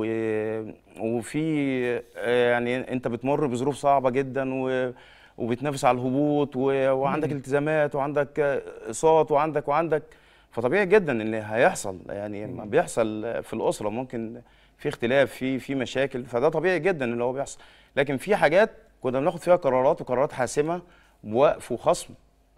وفي آه، يعني انت بتمر بظروف صعبه جدا و... وبتنافس على الهبوط و... وعندك التزامات وعندك آه، اقساط وعندك وعندك فطبيعي جدا ان هيحصل يعني ما بيحصل في الاسره ممكن في اختلاف في في مشاكل فده طبيعي جدا اللي هو بيحصل لكن في حاجات كنا بناخد فيها قرارات وقرارات حاسمه بوقف وخصم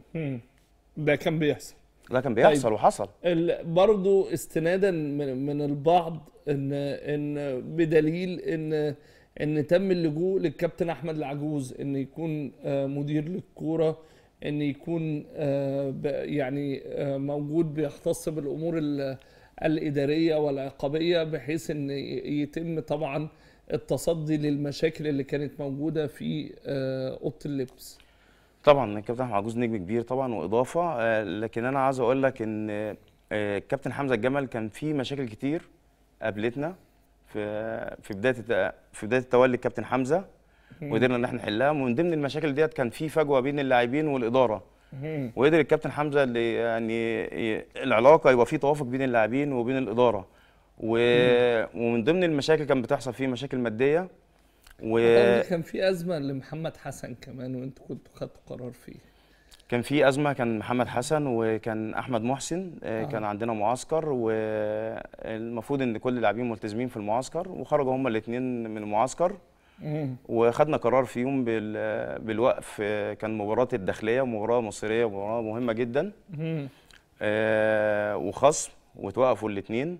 ده كان بيحصل ده كان بيحصل وحصل ال- برضو استنادا من, من البعض ان ان بدليل ان ان تم اللجوء للكابتن احمد العجوز ان يكون آه، مدير للكوره ان يكون آه، ب- يعني آه، موجود بيختص بالامور ال- الاداريه والعقابيه بحيث ان ي- يتم طبعا التصدي للمشاكل اللي كانت موجوده في آه، اوضه اللبس طبعا الكابتن احمد عجوز نجم كبير طبعا واضافه آه، لكن انا عايز اقول لك ان آه، الكابتن حمزه الجمل كان في مشاكل كتير قابلتنا في في بدايه الت- في بدايه تولي الكابتن حمزه وقدرنا ان احنا نحلها ومن ضمن المشاكل ديت كان في فجوه بين اللاعبين والاداره وقدر الكابتن حمزه اللي يعني ي- العلاقه يبقى في توافق بين اللاعبين وبين الاداره و... ومن ضمن المشاكل كان بتحصل فيه مشاكل ماديه و... أعتقد كان في ازمه لمحمد حسن كمان وانتوا كنتوا خدتوا قرار فيه كان في أزمة كان محمد حسن وكان أحمد محسن آه. كان عندنا معسكر والمفروض إن كل اللاعبين ملتزمين في المعسكر وخرجوا هما الاتنين من المعسكر وخدنا قرار في يوم بال- بالوقف آه، كان مباراة الداخلية مباراة مصرية مباراة مهمة جدا آه، وخصم وتوقفوا الاتنين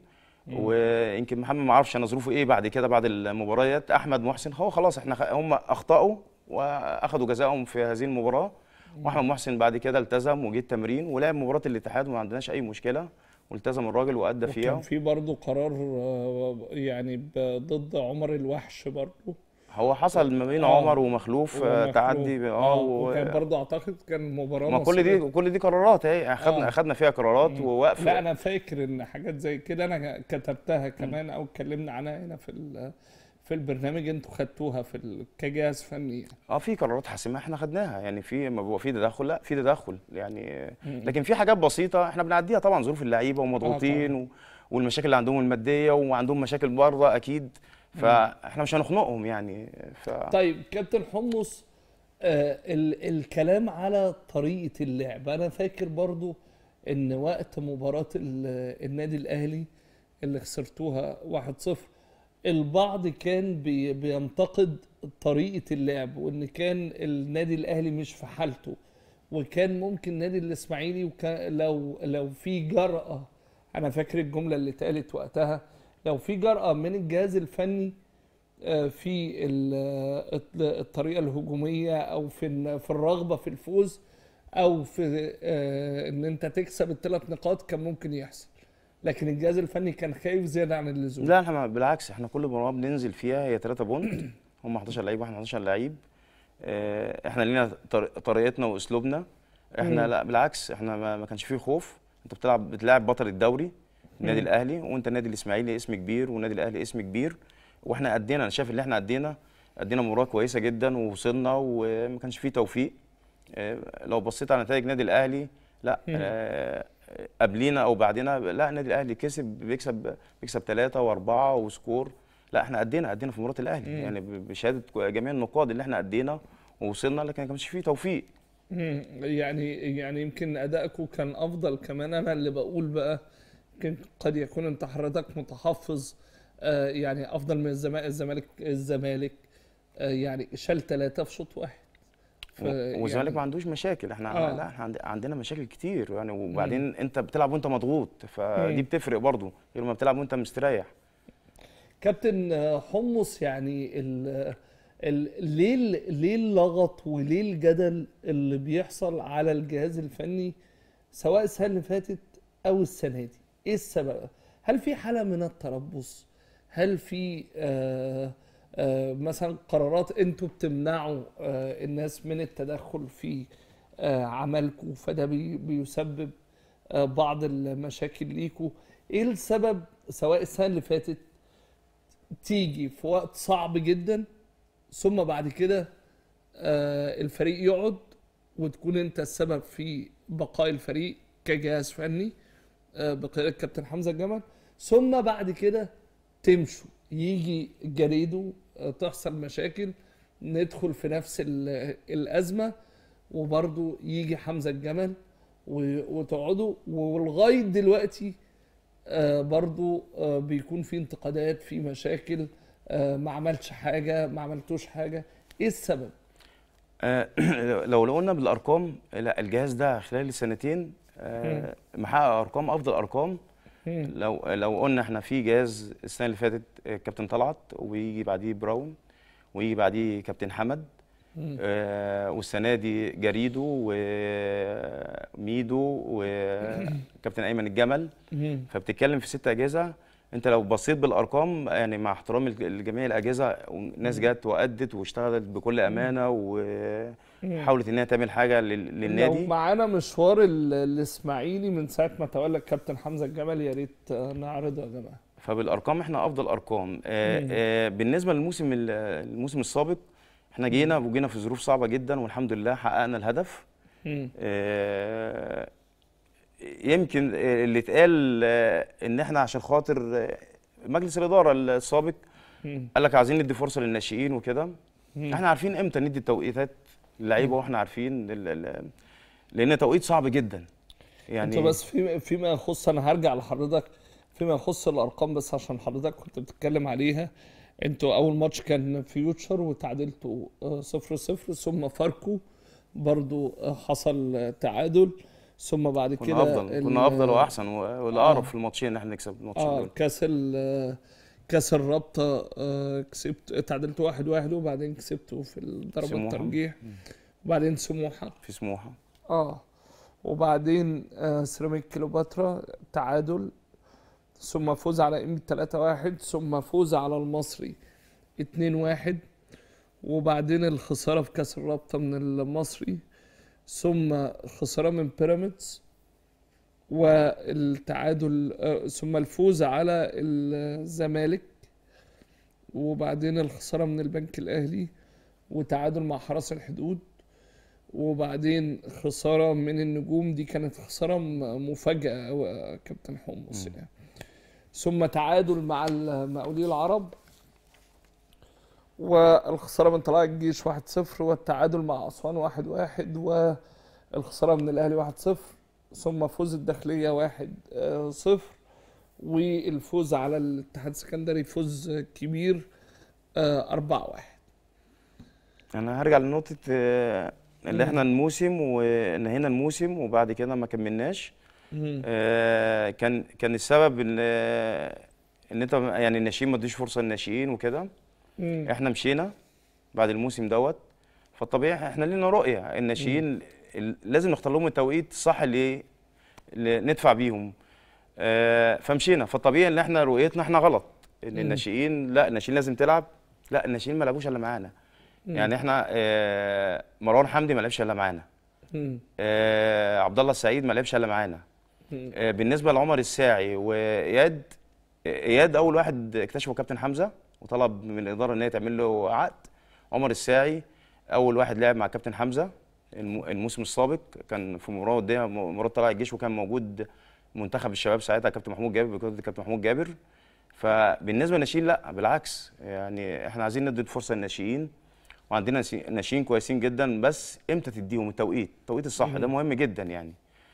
ويمكن محمد ما اعرفش انا ظروفه ايه بعد كده بعد المباريات احمد محسن هو خلاص احنا خ- هم اخطاوا واخدوا جزاءهم في هذه المباراه واحمد محسن بعد كده التزم وجه التمرين ولعب مباراه الاتحاد وما عندناش اي مشكله والتزم الراجل وادى وكان فيها في برضه قرار آه، يعني ب- ضد عمر الوحش برضه هو حصل ما بين آه. عمر ومخلوف آه، ومخلوف. تعدي اه و- وكان برضه اعتقد كان مباراه ما كل دي كل دي قرارات اهي اخدنا آه. اخدنا فيها قرارات ووقف لا انا فاكر ان حاجات زي كده انا كتبتها كمان او اتكلمنا عنها هنا في ال- في البرنامج انتوا خدتوها في ال- كجهاز فني اه في قرارات حاسمه احنا خدناها يعني في ما بيبقى في تدخل لا في تدخل يعني لكن في حاجات بسيطه احنا بنعديها طبعا ظروف اللعيبه ومضغوطين و... والمشاكل اللي عندهم الماديه وعندهم مشاكل بره اكيد فاحنا مش هنخنقهم يعني ف... طيب كابتن حمص آه ال الكلام على طريقة اللعب أنا فاكر برضو إن وقت مباراة ال- النادي الأهلي اللي خسرتوها 1-0 البعض كان بي بينتقد طريقة اللعب وإن كان النادي الأهلي مش في حالته وكان ممكن النادي الإسماعيلي وكان لو لو في جرأة أنا فاكر الجملة اللي اتقالت وقتها لو في جرأة من الجهاز الفني آه، في ال- الطريقه الهجوميه او في ال- في الرغبه في الفوز او في آه، ان انت تكسب الثلاث نقاط كان ممكن يحصل لكن الجهاز الفني كان خايف زياده عن اللزوم لا احنا ما- بالعكس احنا كل مباراه بننزل فيها هي 3 بونت هم 11 لعيب واحنا 11 لعيب اه، احنا لينا طر- طريقتنا واسلوبنا احنا مم. لا بالعكس احنا ما, ما كانش فيه خوف انت بتلعب بتلاعب بطل الدوري النادي الاهلي وانت النادي الاسماعيلي اسم كبير والنادي الاهلي اسم كبير واحنا ادينا انا شايف ان احنا ادينا ادينا مباراه كويسه جدا ووصلنا وما كانش فيه توفيق اه، لو بصيت على نتائج النادي الاهلي لا مم. اه، قبلينا او بعدنا لا النادي الاهلي كسب بيكسب بيكسب ثلاثة وأربعة وسكور لا احنا أدينا أدينا في مباراة الأهلي مم. يعني ب- بشهادة جميع النقاد اللي احنا أدينا ووصلنا لكن ما كانش فيه توفيق مم. يعني يعني يمكن ادائكم كان افضل كمان انا اللي بقول بقى يمكن قد يكون انت حضرتك متحفظ آه يعني افضل من الزمالك الزمالك الزمالك آه يعني شال ثلاثه في شوط واحد ف- والزمالك يعني- ما عندوش مشاكل احنا آه. لا احنا عند- عندنا مشاكل كتير يعني وبعدين انت بتلعب وانت مضغوط فدي مم. بتفرق برضو غير ما بتلعب وانت مستريح كابتن آه، حمص يعني ال ال ليه ال- ليه اللغط وليه الجدل اللي بيحصل على الجهاز الفني سواء السنه اللي فاتت او السنه دي ايه السبب هل في حاله من التربص هل في آه آه مثلا قرارات انتوا بتمنعوا آه الناس من التدخل في آه عملكم فده بي بيسبب آه بعض المشاكل ليكوا ايه السبب سواء السنه اللي فاتت تيجي في وقت صعب جدا ثم بعد كده آه، الفريق يقعد وتكون انت السبب في بقاء الفريق كجهاز فني آه، بقيادة كابتن حمزة الجمل ثم بعد كده تمشوا يجي جريدو آه، تحصل مشاكل ندخل في نفس ال- الأزمة وبرضو يجي حمزة الجمل و- وتقعدوا ولغاية دلوقتي آه، برضو آه، بيكون في انتقادات في مشاكل آه، ما عملش حاجة ما عملتوش حاجة ايه السبب؟ آه، لو لو قلنا بالارقام لا الجهاز ده خلال السنتين آه، محقق ارقام افضل ارقام مم. لو لو قلنا احنا في جهاز السنه اللي فاتت آه، كابتن طلعت ويجي بعديه براون ويجي بعديه كابتن حمد مم. آه والسنه دي جريدو وميدو وكابتن ايمن الجمل مم. فبتتكلم في ست اجهزه انت لو بصيت بالارقام يعني مع احترامي لجميع الاجهزه ناس جت وادت واشتغلت بكل امانه وحاولت انها تعمل حاجه لل- لو للنادي معانا مشوار ال- الاسماعيلي من ساعة ما تولى الكابتن حمزة الجمل يا ريت آه، نعرضه يا جماعة فبالارقام احنا افضل ارقام آه مم. آه بالنسبه للموسم ال- الموسم السابق احنا جينا وجينا في ظروف صعبه جدا والحمد لله حققنا الهدف مم. آه، يمكن اللي اتقال آه، ان احنا عشان خاطر آه، مجلس الاداره السابق مم. قال لك عايزين ندي فرصه للناشئين وكده مم. احنا عارفين امتى ندي التوقيتات للعيبه واحنا عارفين ال- ال- لان توقيت صعب جدا يعني انتوا بس في فيما يخص انا هرجع لحضرتك فيما يخص الارقام بس عشان حضرتك كنت بتتكلم عليها انتوا اول ماتش كان فيوتشر وتعادلتوا آه، صفر صفر ثم فاركو برضو آه، حصل آه، تعادل ثم بعد كده كنا افضل ال- كنا افضل واحسن و- والاقرب آه. في الماتشين ان احنا نكسب الماتشين اه دول كاس ال كاس الرابطة آه كسبت اتعادلت واحد واحد وبعدين كسبته في ضربة سموحة. الترجيح وبعدين سموحة في سموحه اه وبعدين آه سيراميك كليوباترا تعادل ثم فوز على ام 3 1 ثم فوز على المصري 2 1 وبعدين الخسارة في كاس الرابطة من المصري ثم خسارة من بيراميدز والتعادل آه، ثم الفوز على الزمالك وبعدين الخسارة من البنك الأهلي وتعادل مع حرس الحدود وبعدين خسارة من النجوم دي كانت خسارة م- مفاجأة أوي يا كابتن حمص يعني ثم تعادل مع المقاولين العرب والخسارة من طلائع الجيش 1-0 والتعادل مع أسوان 1-1 والخسارة من الأهلي 1-0 ثم فوز الداخلية 1-0 والفوز على الاتحاد السكندري فوز كبير آه، 4-1 انا هرجع لنقطه آه، اللي احنا الموسم ونهينا الموسم وبعد كده ما كملناش مم. آه، كان كان السبب ان آه، ان انت يعني الناشئين ما ادوش فرصه للناشئين وكده مم. احنا مشينا بعد الموسم دوت فالطبيعي احنا لنا رؤيه الناشئين ال- لازم نختار لهم التوقيت الصح اللي اللي ندفع بيهم آه، فمشينا فالطبيعي ان احنا رؤيتنا احنا غلط ان مم. الناشئين لا الناشئين لازم تلعب لا الناشئين ما لعبوش الا معانا يعني احنا آه، مروان حمدي ما لعبش الا معانا مم. آه، عبد الله السعيد ما لعبش الا معانا مم. آه، بالنسبه لعمر الساعي واياد اياد اول واحد اكتشفه كابتن حمزه وطلب من الاداره ان هي تعمل له عقد عمر الساعي اول واحد لعب مع كابتن حمزه الم- الموسم السابق كان في مباراه وديه مباراه طلائع الجيش وكان موجود منتخب الشباب ساعتها كابتن محمود جابر بقياده كابتن محمود جابر فبالنسبه للناشئين لا بالعكس يعني احنا عايزين ندي فرصه للناشئين وعندنا ناشي- ناشئين كويسين جدا بس امتى تديهم التوقيت التوقيت الصح ده مهم جدا يعني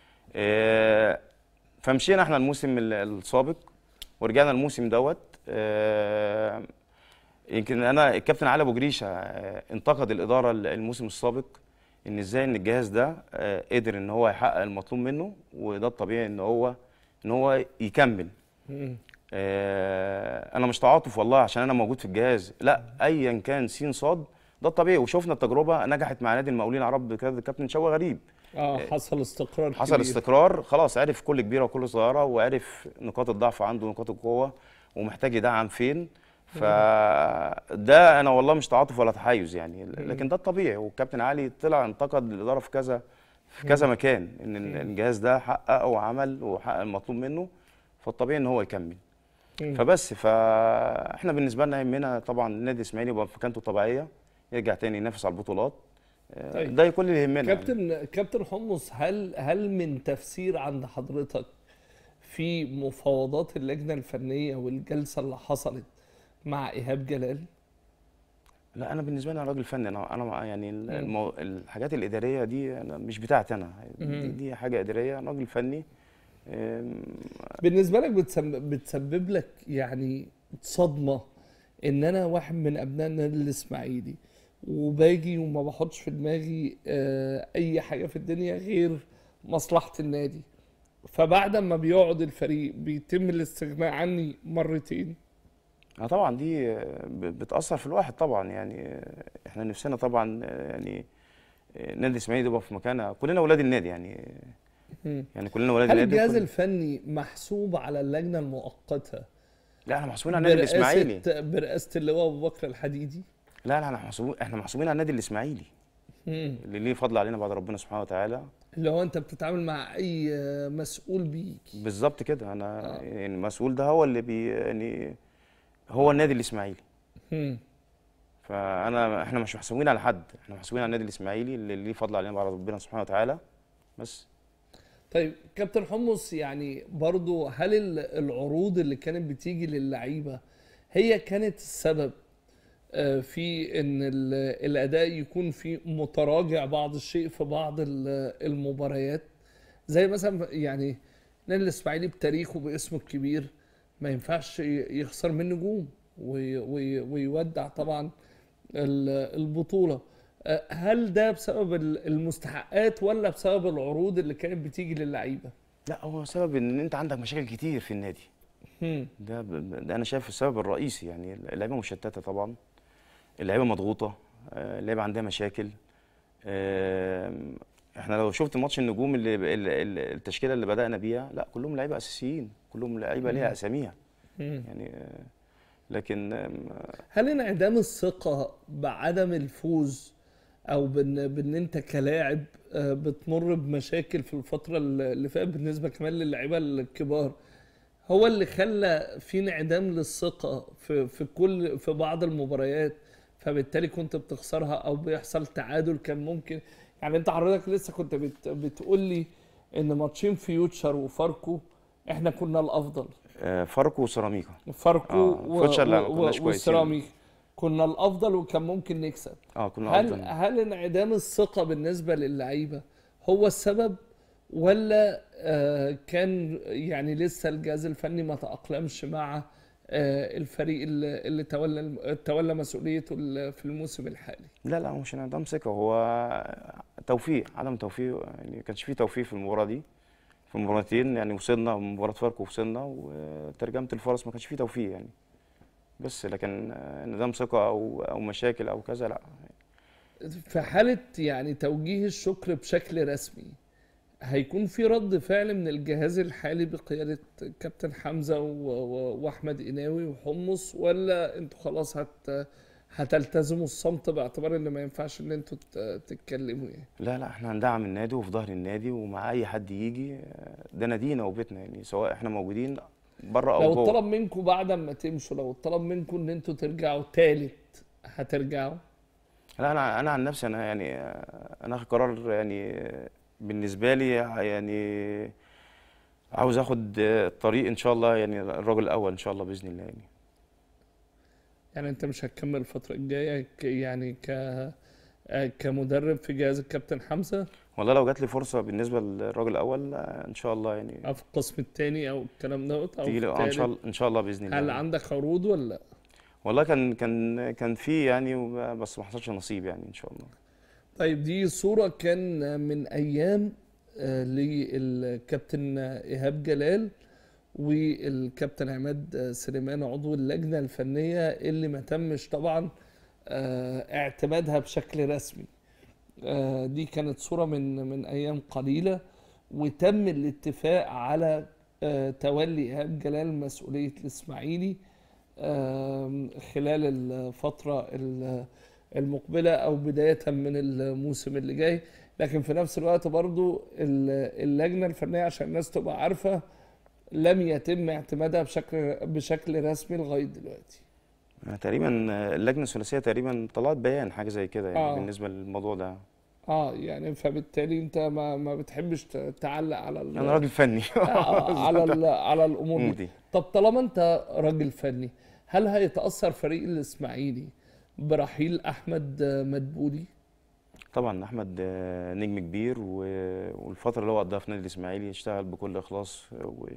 آه، فمشينا احنا الموسم ال- السابق ورجعنا الموسم دوت آه، يمكن انا الكابتن علي ابو جريشه آه، انتقد الاداره ال- الموسم السابق ان ازاي ان الجهاز ده آه، قدر ان هو يحقق المطلوب منه وده الطبيعي ان هو ان هو يكمل مم. آه، انا مش تعاطف والله عشان انا موجود في الجهاز لا ايا كان سين صاد ده الطبيعي وشفنا التجربه نجحت مع نادي المقاولين العرب بقياده الكابتن شوقي غريب اه حصل استقرار حصل كبير. استقرار خلاص عرف كل كبيره وكل صغيره وعرف نقاط الضعف عنده ونقاط القوه ومحتاج يدعم فين فده انا والله مش تعاطف ولا تحيز يعني لكن ده الطبيعي والكابتن علي طلع انتقد الاداره في كذا في كذا مكان ان ال- الجهاز ده حقق وعمل وحقق المطلوب منه فالطبيعي ان هو يكمل مم. فبس فاحنا بالنسبه لنا يهمنا طبعا النادي الاسماعيلي يبقى في مكانته الطبيعيه يرجع تاني ينافس على البطولات آه، طيب. ده كل اللي يهمنا يعني. كابتن كابتن حمص هل هل من تفسير عند حضرتك في مفاوضات اللجنه الفنيه والجلسه اللي حصلت مع ايهاب جلال؟ لا انا بالنسبه لي انا راجل فني انا انا مع- يعني ال- المو... الحاجات الاداريه دي أنا مش بتاعتي انا دي, مم. دي حاجه اداريه انا راجل فني أم، بالنسبه لك بتسبب, بتسبب لك يعني صدمه ان انا واحد من ابناء النادي الاسماعيلي وباجي وما بحطش في دماغي آه، اي حاجه في الدنيا غير مصلحه النادي فبعد ما بيقعد الفريق بيتم الاستغناء عني مرتين اه طبعا دي آه، ب- بتاثر في الواحد طبعا يعني آه، احنا نفسنا طبعا آه، يعني آه، النادي الاسماعيلي يبقى في مكانه كلنا اولاد النادي يعني مم. يعني كلنا اولاد هل النادي الجهاز كل- الفني محسوب على اللجنه المؤقته لا احنا محسوبين على النادي الاسماعيلي برئاسه برئاسه اللواء ابو بكر الحديدي لا لا احنا محسوبين احنا محسوبين على النادي الاسماعيلي مم. اللي ليه فضل علينا بعد ربنا سبحانه وتعالى اللي هو انت بتتعامل مع اي آه، مسؤول بيك بالظبط كده انا آه. يعني المسؤول ده هو اللي بي يعني هو النادي الاسماعيلي مم. فانا احنا مش محسوبين على حد احنا محسوبين على النادي الاسماعيلي اللي ليه فضل علينا بعد ربنا سبحانه وتعالى بس طيب كابتن حمص يعني برضو هل ال- العروض اللي كانت بتيجي للعيبة هي كانت السبب آه، في ان ال- الاداء يكون في متراجع بعض الشيء في بعض ال- المباريات زي مثلا يعني النادي الاسماعيلي بتاريخه باسمه الكبير ما ينفعش ي- يخسر من نجوم وي- وي- ويودع طبعا ال- البطولة آه، هل ده بسبب ال- المستحقات ولا بسبب العروض اللي كانت بتيجي للعيبه لا هو سبب ان انت عندك مشاكل كتير في النادي هم. ده ب- ده انا شايف السبب الرئيسي يعني اللعيبه مشتته طبعا اللعيبه مضغوطه آه، اللعيبه عندها مشاكل آم، احنا لو شفت ماتش النجوم اللي اللي- اللي- التشكيله اللي بدانا بيها لا كلهم لعيبه اساسيين كلهم لعيبه ليها اساميها هم. يعني آه، لكن آم، هل انعدام الثقة بعدم الفوز او بان بان انت كلاعب آه، بتمر بمشاكل في الفترة اللي فاتت بالنسبة كمان للاعيبة الكبار هو اللي خلى في انعدام للثقة في في كل في بعض المباريات فبالتالي كنت بتخسرها او بيحصل تعادل كان ممكن يعني انت حضرتك لسه كنت بت بتقول لي ان ماتشين فيوتشر وفاركو احنا كنا الافضل آه، فاركو وسيراميكا فاركو آه، و- فوتشر لا، ما و- كناش و- كويسين. والسيراميكا كنا الافضل وكان ممكن نكسب اه كنا هل افضل هل انعدام الثقه بالنسبه للعيبه هو السبب ولا آه كان يعني لسه الجهاز الفني ما تاقلمش مع آه الفريق اللي اللي تولى تولى مسؤوليته ال- في الموسم الحالي لا لا مش انعدام ثقة هو توفيق عدم توفيق يعني ما كانش فيه توفيق في المباراة دي في المباراتين يعني وصلنا مباراة فاركو وصلنا وترجمة الفرص ما كانش فيه توفيق يعني بس لكن انعدام ثقة أو أو مشاكل أو كذا لا في حاله يعني توجيه الشكر بشكل رسمي هيكون في رد فعل من الجهاز الحالي بقيادة كابتن حمزة و- و- وأحمد إناوي وحمص ولا انتوا خلاص هت هتلتزموا الصمت باعتبار ان ما ينفعش ان انتوا ت- تتكلموا يعني لا لا احنا هندعم النادي وفي ظهر النادي ومع أي حد يجي ده نادينا وبيتنا يعني سواء احنا موجودين بره أو لو جوه اتطلب منكم بعد ما تمشوا لو اتطلب منكم ان انتوا ترجعوا تالت هترجعوا لا انا انا عن نفسي انا يعني انا اخد قرار يعني بالنسبه لي يعني عاوز اخد الطريق ان شاء الله يعني الراجل الاول ان شاء الله باذن الله يعني يعني انت مش هتكمل الفترة الجاية ك- يعني ك آه، كمدرب في جهاز الكابتن حمزة والله لو جات لي فرصه بالنسبه للراجل الاول ان شاء الله يعني او في القسم الثاني او الكلام دوت او تيجي في لي- آه، ان شاء التالت الله ان شاء الله باذن الله هل يعني. عندك عروض ولا لا؟ والله كان كان كان في يعني وب- بس ما حصلش نصيب يعني ان شاء الله طيب دي صورة كان من أيام آه، للكابتن إيهاب جلال والكابتن عماد آه، سليمان عضو اللجنة الفنية اللي ما تمش طبعا آه، اعتمادها بشكل رسمي آه، دي كانت صورة من من أيام قليلة وتم الاتفاق على آه، تولي إيهاب جلال مسؤولية الإسماعيلي آم، خلال الفترة ال- المقبلة أو بداية من الموسم اللي جاي لكن في نفس الوقت برضو ال- اللجنة الفنية عشان الناس تبقى عارفة لم يتم اعتمادها بشكل بشكل رسمي لغاية دلوقتي آه، تقريبا اللجنه الثلاثيه تقريبا طلعت بيان حاجه زي كده يعني آه. بالنسبه للموضوع ده اه يعني فبالتالي انت ما ما بتحبش ت- تعلق على ال- انا راجل فني آه، على ال- على الامور الأمور دي دي طب طالما انت راجل فني هل هيتأثر فريق الإسماعيلي برحيل أحمد مدبولي؟ طبعا احمد آه، نجم كبير و- والفتره اللي هو قضاها في نادي الاسماعيلي اشتغل بكل اخلاص و...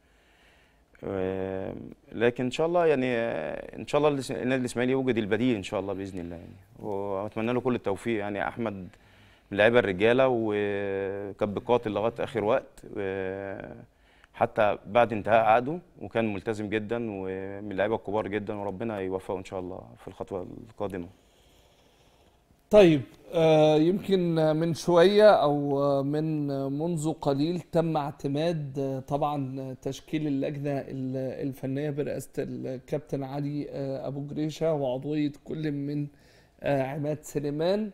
و... لكن ان شاء الله يعني آه، ان شاء الله الاس- النادي الاسماعيلي يوجد البديل ان شاء الله باذن الله يعني واتمنى له كل التوفيق يعني احمد من اللعيبه الرجاله وكان بيقاتل لغايه اخر وقت و- حتى بعد انتهاء عقده وكان ملتزم جدا ومن اللعيبه الكبار جدا وربنا يوفقه ان شاء الله في الخطوه القادمه طيب آه يمكن من شوية أو آه، من منذ قليل تم اعتماد آه، طبعا تشكيل اللجنة ال- الفنية برئاسة الكابتن علي آه، أبو جريشة وعضوية كل من آه، عماد سليمان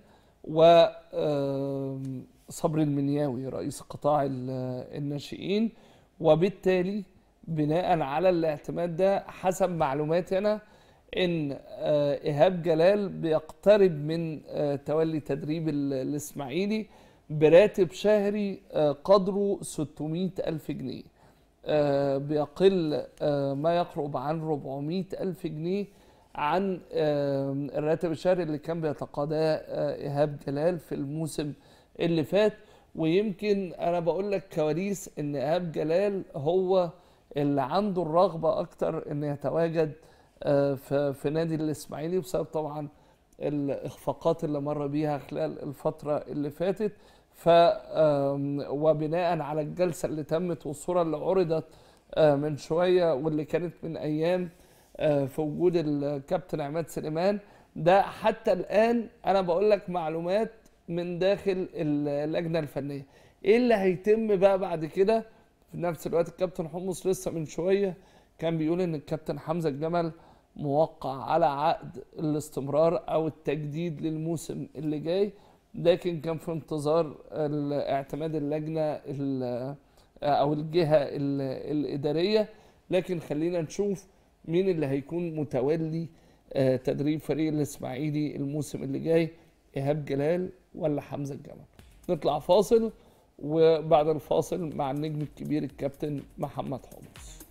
وصبري المنياوي رئيس قطاع ال- الناشئين وبالتالي بناء على الاعتماد ده حسب معلوماتي أنا ان آه، ايهاب جلال بيقترب من آه، تولي تدريب ال- الاسماعيلي براتب شهري آه، قدره 600 الف جنيه آه، بيقل آه، ما يقرب عن 400 الف جنيه عن آه، الراتب الشهري اللي كان بيتقاضاه آه، ايهاب جلال في الموسم اللي فات ويمكن انا بقول لك كواليس ان ايهاب جلال هو اللي عنده الرغبه اكتر ان يتواجد آه، في في نادي الاسماعيلي بسبب طبعا الاخفاقات اللي مر بيها خلال الفتره اللي فاتت ف آم، وبناء على الجلسه اللي تمت والصوره اللي عرضت آه، من شويه واللي كانت من ايام آه، في وجود الكابتن عماد سليمان ده حتى الان انا بقول لك معلومات من داخل اللجنه الفنيه ايه اللي هيتم بقى بعد كده في نفس الوقت الكابتن حمص لسه من شويه كان بيقول ان الكابتن حمزه الجمل موقع على عقد الاستمرار او التجديد للموسم اللي جاي لكن كان في انتظار ال- اعتماد اللجنه ال- او الجهه ال- الاداريه لكن خلينا نشوف مين اللي هيكون متولي آه، تدريب فريق الاسماعيلي الموسم اللي جاي ايهاب جلال ولا حمزه الجمل نطلع فاصل وبعد الفاصل مع النجم الكبير الكابتن محمد حمص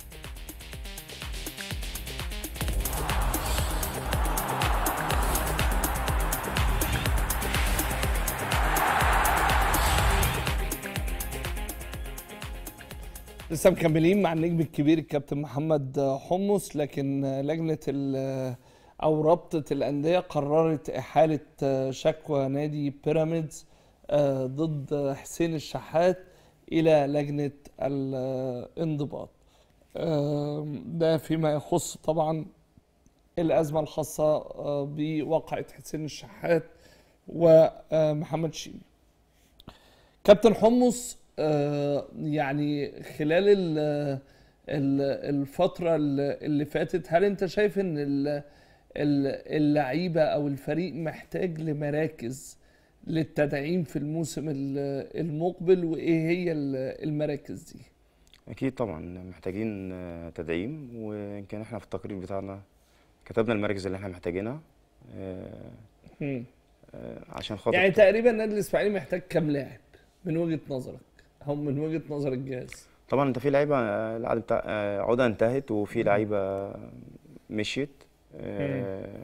لسه مكملين مع النجم الكبير الكابتن محمد حمص لكن لجنة ال- أو رابطة الأندية قررت إحالة شكوى نادي بيراميدز آه، ضد حسين الشحات إلى لجنة الانضباط آه، ده فيما يخص طبعا الأزمة الخاصة آه، بواقعة حسين الشحات ومحمد شيمي كابتن حمص آه، يعني خلال ال- ال- الفترة ال- اللي فاتت هل انت شايف ان ال- ال- اللعيبة او الفريق محتاج لمراكز للتدعيم في الموسم ال- المقبل وايه هي ال- المراكز دي؟ اكيد طبعا محتاجين آه، تدعيم ويمكن احنا في التقرير بتاعنا كتبنا المراكز اللي احنا محتاجينها آه، مم. آه، عشان خاطر يعني تقريبا النادي الاسماعيلي محتاج كام لاعب من وجهة نظرك او من وجهة نظر الجهاز؟ طبعا انت في لعيبه آه، العقد بتاع آه، عقدها انتهت وفي لعيبه مشيت آه،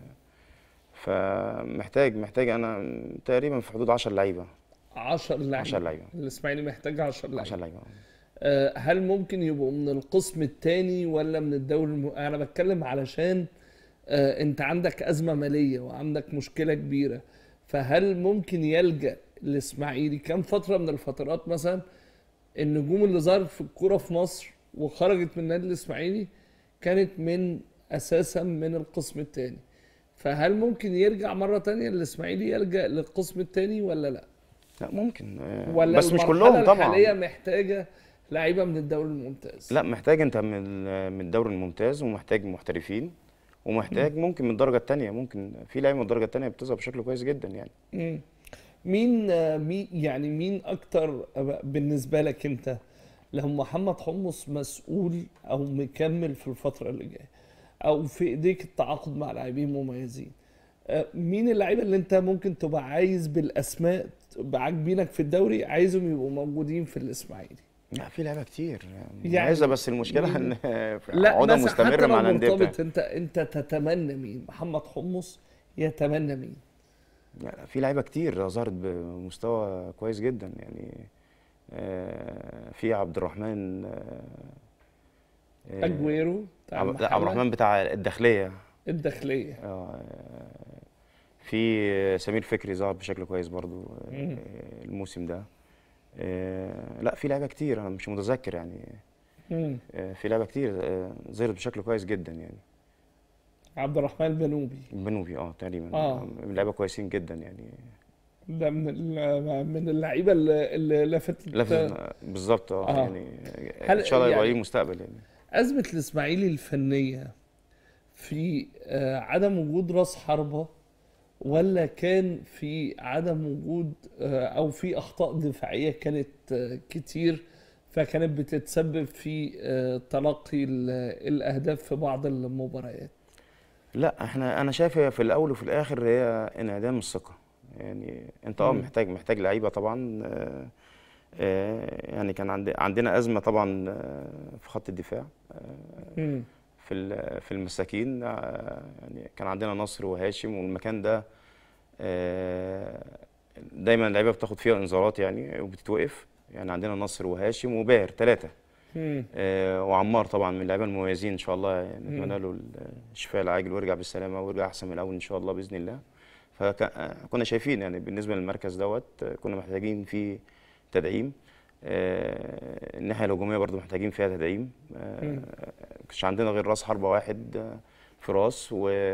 فمحتاج محتاج انا تقريبا في حدود 10 لعيبه 10 لعيبة 10 لعيبه الاسماعيلي محتاج 10 لعيبة 10 لعيبه آه، هل ممكن يبقوا من القسم الثاني ولا من الدوري الم... انا بتكلم علشان آه، انت عندك ازمه ماليه وعندك مشكله كبيره فهل ممكن يلجا الاسماعيلي كام فتره من الفترات مثلا النجوم اللي ظهرت في الكوره في مصر وخرجت من النادي الاسماعيلي كانت من اساسا من القسم الثاني فهل ممكن يرجع مره تانية الاسماعيلي يلجا للقسم الثاني ولا لا لا ممكن آه، ولا بس مش المرحلة كلهم طبعا الحاليه محتاجه لعيبه من الدوري الممتاز لا محتاج انت من ال- من الدوري الممتاز ومحتاج محترفين ومحتاج ممكن من الدرجه الثانيه ممكن في لعيبه من الدرجه الثانيه بتظهر بشكل كويس جدا يعني مم. مين آه، مين يعني مين اكتر آه، بالنسبه لك انت لو محمد حمص مسؤول او مكمل في الفتره اللي جايه او في ايديك التعاقد مع لاعبين مميزين آه، مين اللعيبه اللي انت ممكن تبقى عايز بالاسماء تبقى عاجبينك في الدوري عايزهم يبقوا موجودين في الاسماعيلي لا في لعيبه كتير يعني يعني عايزه بس المشكله مين؟ ان لا عقده مثلا مستمره حتى مع لو الانديه مرتبط بتاعتها. انت انت تتمنى مين محمد حمص يتمنى مين لا، في لعيبه كتير ظهرت بمستوى كويس جدا يعني آه، في عبد الرحمن آه، آه، اجويرو بتاع عب- لا المحلة، عبد الرحمن بتاع الداخليه الداخليه آه، في سمير فكري ظهر بشكل كويس برضو آه، مم. الموسم ده آه، لا في لعيبه كتير انا مش متذكر يعني مم. آه، في لعيبه كتير آه، ظهرت بشكل كويس جدا يعني عبد الرحمن البنوبي بنوبي اه تقريبا آه. من لعيبه كويسين جدا يعني ده من ال- من اللعيبه اللي اللي لفتت لفت بالظبط اه آه. يعني هل ان شاء الله يبقى يعني- ليه مستقبل يعني ازمه الاسماعيلي الفنيه في آه، عدم وجود راس حربه ولا كان في عدم وجود آه، او في اخطاء دفاعيه كانت آه، كتير فكانت بتتسبب في آه، تلقي ال- الاهداف في بعض المباريات لا احنا انا شايف هي في الاول وفي الاخر هي انعدام الثقه يعني انت اه مم. محتاج محتاج لعيبه طبعا آه، آه، يعني كان عندي عندنا ازمه طبعا آه، في خط الدفاع مم. في ال- في المساكين آه، يعني كان عندنا نصر وهاشم والمكان ده آه، دايما اللعيبه بتاخد فيها انذارات يعني وبتتوقف يعني عندنا نصر وهاشم وباهر ثلاثه مم. آه، وعمار طبعا من اللعيبه المميزين ان شاء الله يعني مم. نتمنى له الشفاء العاجل ويرجع بالسلامه ويرجع احسن من الاول ان شاء الله باذن الله فكنا شايفين يعني بالنسبه للمركز دوت آه، كنا محتاجين فيه تدعيم آه، الناحيه الهجوميه برضو محتاجين فيها تدعيم آه، مش عندنا غير راس حربه واحد آه، في راس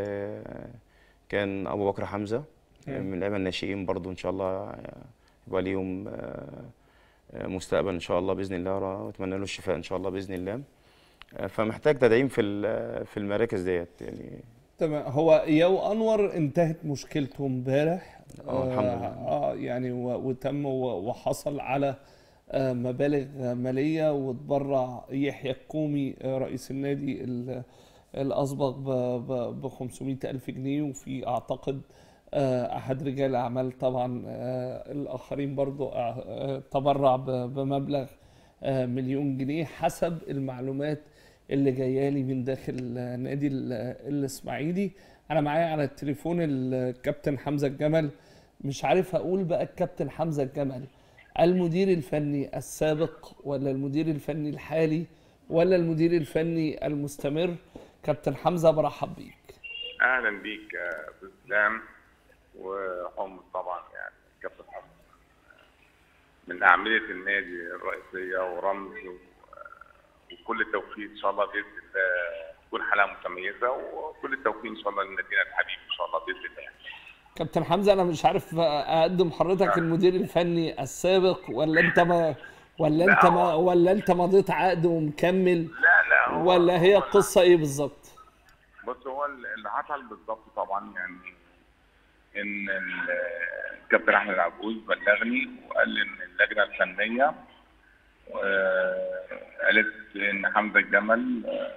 وكان ابو بكر حمزه آه، من اللعيبه الناشئين برضو ان شاء الله آه، يبقى ليهم آه، آه، مستقبل ان شاء الله باذن الله واتمنى له الشفاء ان شاء الله باذن الله آه، فمحتاج تدعيم في ال- في المراكز ديت يعني تمام هو اياو انور انتهت مشكلته امبارح آه، الحمد لله. اه يعني و- وتم و- وحصل على آه، مبالغ ماليه وتبرع يحيى الكومي آه، رئيس النادي ال- الاسبق ب 500 الف جنيه وفي اعتقد آه، احد رجال الاعمال طبعا آه، الاخرين برضو آه، آه، تبرع ب- بمبلغ آه، مليون جنيه حسب المعلومات اللي جايه لي من داخل آه، نادي ال- الاسماعيلي انا معايا على التليفون الكابتن حمزه الجمل مش عارف اقول بقى الكابتن حمزه الجمل المدير الفني السابق ولا المدير الفني الحالي ولا المدير الفني المستمر كابتن حمزه برحب بيك اهلا بيك يا استاذ اسلام وحمص طبعا يعني كابتن حمص من اعمده النادي الرئيسيه ورمز و- وكل التوفيق ان شاء الله باذن الله تكون حلقه متميزه وكل التوفيق ان شاء الله لنادينا الحبيب ان شاء الله باذن الله كابتن حمزه انا مش عارف اقدم حضرتك المدير الفني السابق ولا انت ما ولا انت ما ولا انت مضيت عقد ومكمل لا لا هو ولا هي هو- القصه ايه بالظبط بص هو اللي حصل بالظبط طبعا يعني ان ال- الكابتن احمد عبود بلغني وقال لي ان اللجنه الفنيه آه، قالت ان حمزه الجمل آه،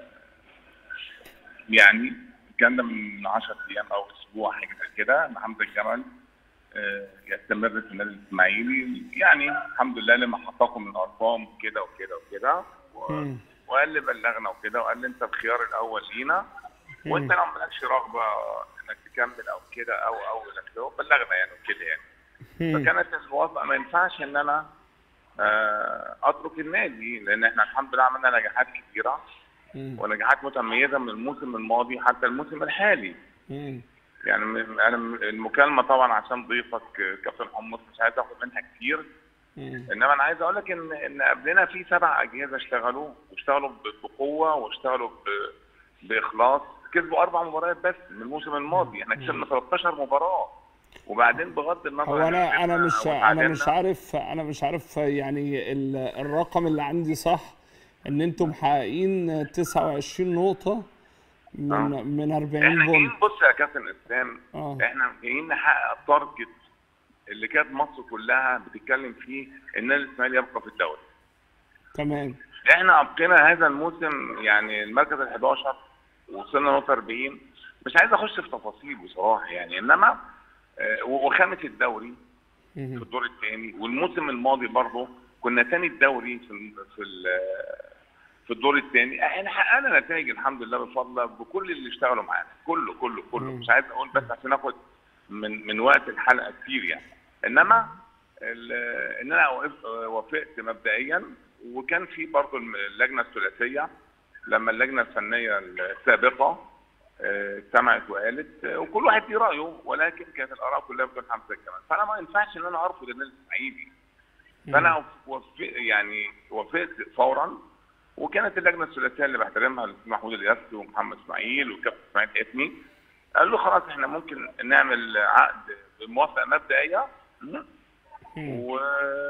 يعني كان ده من 10 ايام او اسبوع حاجه زي كده ان حمزه الجمل آه، يستمر في النادي الاسماعيلي يعني الحمد لله لما حققوا من ارقام كده وكده وكده و- وقال لي بلغنا وكده وقال لي انت الخيار الاول لينا وانت لو مالكش رغبه انك تكمل او كده او او الى اخره بلغنا يعني وكده يعني فكانت الموافقه ما ينفعش ان انا آه، اترك النادي لان احنا الحمد لله عملنا نجاحات كثيره ونجاحات متميزه من الموسم الماضي حتى الموسم الحالي مم. يعني من- انا من- المكالمه طبعا عشان ضيفك آه، كابتن حمص مش عايز اخد منها كتير مم. انما انا عايز اقول لك ان ان قبلنا في سبع اجهزه اشتغلوا واشتغلوا ب- بقوه واشتغلوا ب- باخلاص كسبوا اربع مباريات بس من الموسم الماضي احنا كسبنا 13 مباراه وبعدين بغض النظر هو عن انا انا كسبنا مش أو انا مش اتعادلنا، عارف انا مش عارف يعني ال- الرقم اللي عندي صح ان انتم محققين 29 نقطة من من 40 احنا جايين بونت بص يا كابتن اسلام اه احنا جايين نحقق التارجت اللي كانت مصر كلها بتتكلم فيه ان الاسماعيلي يبقى في الدوري تمام احنا ابقينا هذا الموسم يعني المركز ال 11 وصلنا نقطه 40 مش عايز اخش في تفاصيل بصراحه يعني انما آه، وخامه الدوري في مهم. الدور الثاني والموسم الماضي برضه كنا ثاني الدوري في ال في ال في الدور الثاني احنا حققنا نتائج الحمد لله بفضل الله بكل اللي اشتغلوا معانا كله كله كله مش عايز اقول بس عشان اخد من من وقت الحلقه كتير يعني انما ال- ان انا وقفت وافقت مبدئيا وكان في برضه الم- اللجنه الثلاثيه لما اللجنه الفنيه السابقه آه، سمعت وقالت آه، وكل واحد ليه رايه ولكن كانت الاراء كلها بتقول حمزه كمان فانا ما ينفعش ان انا ارفض النادي الاسماعيلي فانا وفق يعني وافقت فورا وكانت اللجنه الثلاثيه اللي بحترمها الاستاذ محمود الياسي ومحمد اسماعيل والكابتن اسماعيل اتني قال له خلاص احنا ممكن نعمل عقد بموافقه مبدئيه و...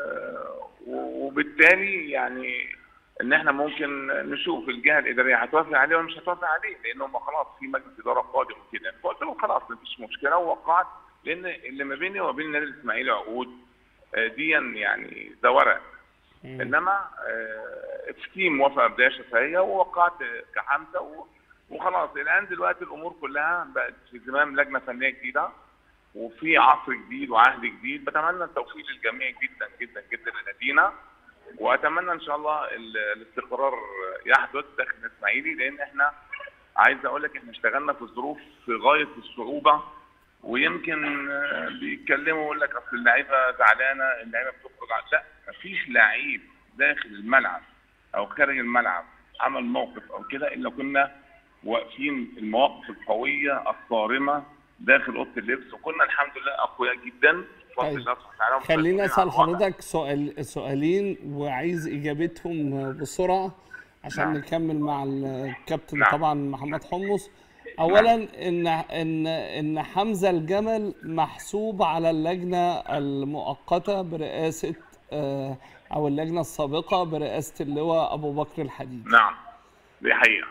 وبالتالي يعني ان احنا ممكن نشوف الجهه الاداريه هتوافق عليه ولا مش هتوافق عليه لان هم خلاص في مجلس اداره قادم وكده فقلت لهم خلاص مفيش مشكله ووقعت لان اللي ما بيني وبين النادي الاسماعيلي عقود آه، ديا يعني ده ورق انما آه، في موافقه بدايه شفهيه ووقعت كحمزه و- وخلاص الان دلوقتي الامور كلها بقت في زمام لجنه فنيه جديده وفي عصر جديد وعهد جديد بتمنى التوفيق للجميع جدا جدا جدا لنادينا واتمنى ان شاء الله ال- الاستقرار يحدث داخل الاسماعيلي لان احنا عايز اقول لك احنا اشتغلنا في ظروف في غايه الصعوبه ويمكن آه، بيتكلموا يقول لك اصل اللعيبه زعلانه اللعيبه بتخرج ع- لا مفيش لعيب داخل الملعب او خارج الملعب عمل موقف او كده الا كنا واقفين المواقف القويه الصارمه داخل اوضه اللبس وكنا الحمد لله اقوياء جدا بفضل طيب. الله سبحانه وتعالى خليني ومسيطرين اسال على الوضع. حضرتك سؤال سؤالين وعايز اجابتهم بسرعه عشان نعم. نكمل مع الكابتن نعم. طبعا محمد حمص اولا ان ان ان حمزه الجمل محسوب على اللجنه المؤقته برئاسه آه، او اللجنه السابقه برئاسه اللواء ابو بكر الحديد نعم دي حقيقه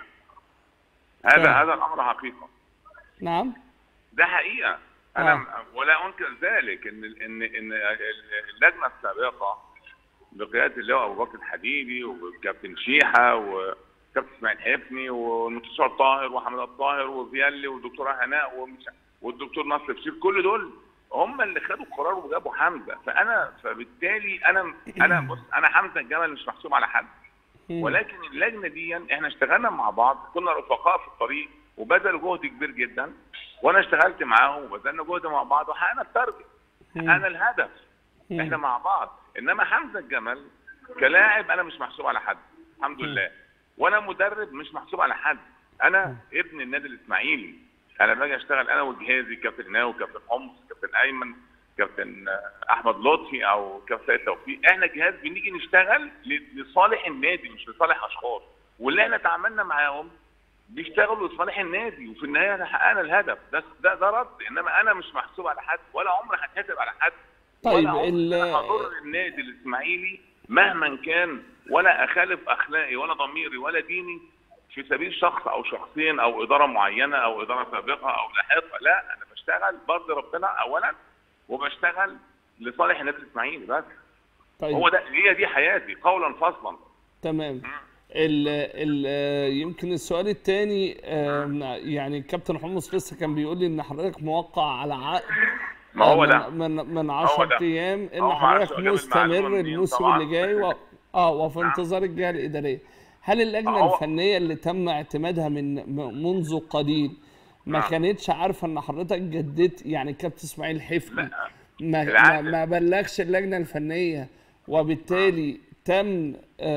هذا فعلا. هذا الامر حقيقه نعم ده حقيقه انا آه. ولا انكر ذلك ان ان ان اللجنه السابقه بقياده اللواء ابو بكر الحديدي والكابتن شيحه وكابتن اسماعيل حفني والمستشار طاهر وحمد الطاهر وفيالي والدكتوره هناء ومش والدكتور نصر بشير كل دول هم اللي خدوا القرار وجابوا حمزه فانا فبالتالي انا انا بص انا حمزه الجمل مش محسوب على حد مم. ولكن اللجنه دي احنا اشتغلنا مع بعض كنا رفقاء في الطريق وبذلوا جهد كبير جدا وانا اشتغلت معاهم وبذلنا جهد مع بعض وحققنا التارجت حققنا الهدف مم. احنا مع بعض انما حمزه الجمل كلاعب انا مش محسوب على حد الحمد لله وانا مدرب مش محسوب على حد انا ابن النادي الاسماعيلي انا باجي اشتغل انا وجهازي كابتن ناو كابتن حمص كابتن ايمن كابتن آه، احمد لطفي او كابتن سيد توفيق احنا جهاز بنيجي نشتغل ل- لصالح النادي مش لصالح اشخاص واللي احنا تعاملنا معاهم بيشتغلوا لصالح النادي وفي النهايه احنا حققنا الهدف ده ده ده رد انما انا مش محسوب على حد ولا عمري هتحاسب على حد طيب، ولا عمري ال- أنا هضر النادي الاسماعيلي مهما كان ولا اخالف اخلاقي ولا ضميري ولا ديني في سبيل شخص او شخصين او اداره معينه او اداره سابقه او لاحقه لا انا بشتغل برضي ربنا اولا وبشتغل لصالح النادي الاسماعيلي بس طيب هو ده هي دي حياتي قولا فصلا تمام ال ال يمكن السؤال الثاني يعني الكابتن حمص لسه كان بيقول لي ان حضرتك موقع على عقد ما هو من- ده من من هو 10 ده. ايام ان هو حضرتك معلش، جاب مستمر المعلومة منين الموسم طبعاً. اللي جاي و... اه وفي نعم. انتظار الجهه الاداريه هل اللجنه هو- الفنيه اللي تم اعتمادها من م- منذ قليل ما نعم. كانتش عارفه ان حضرتك جددت يعني كابتن اسماعيل حفني لا. ما, ما, بالعكس. ما بلغش اللجنه الفنيه وبالتالي تم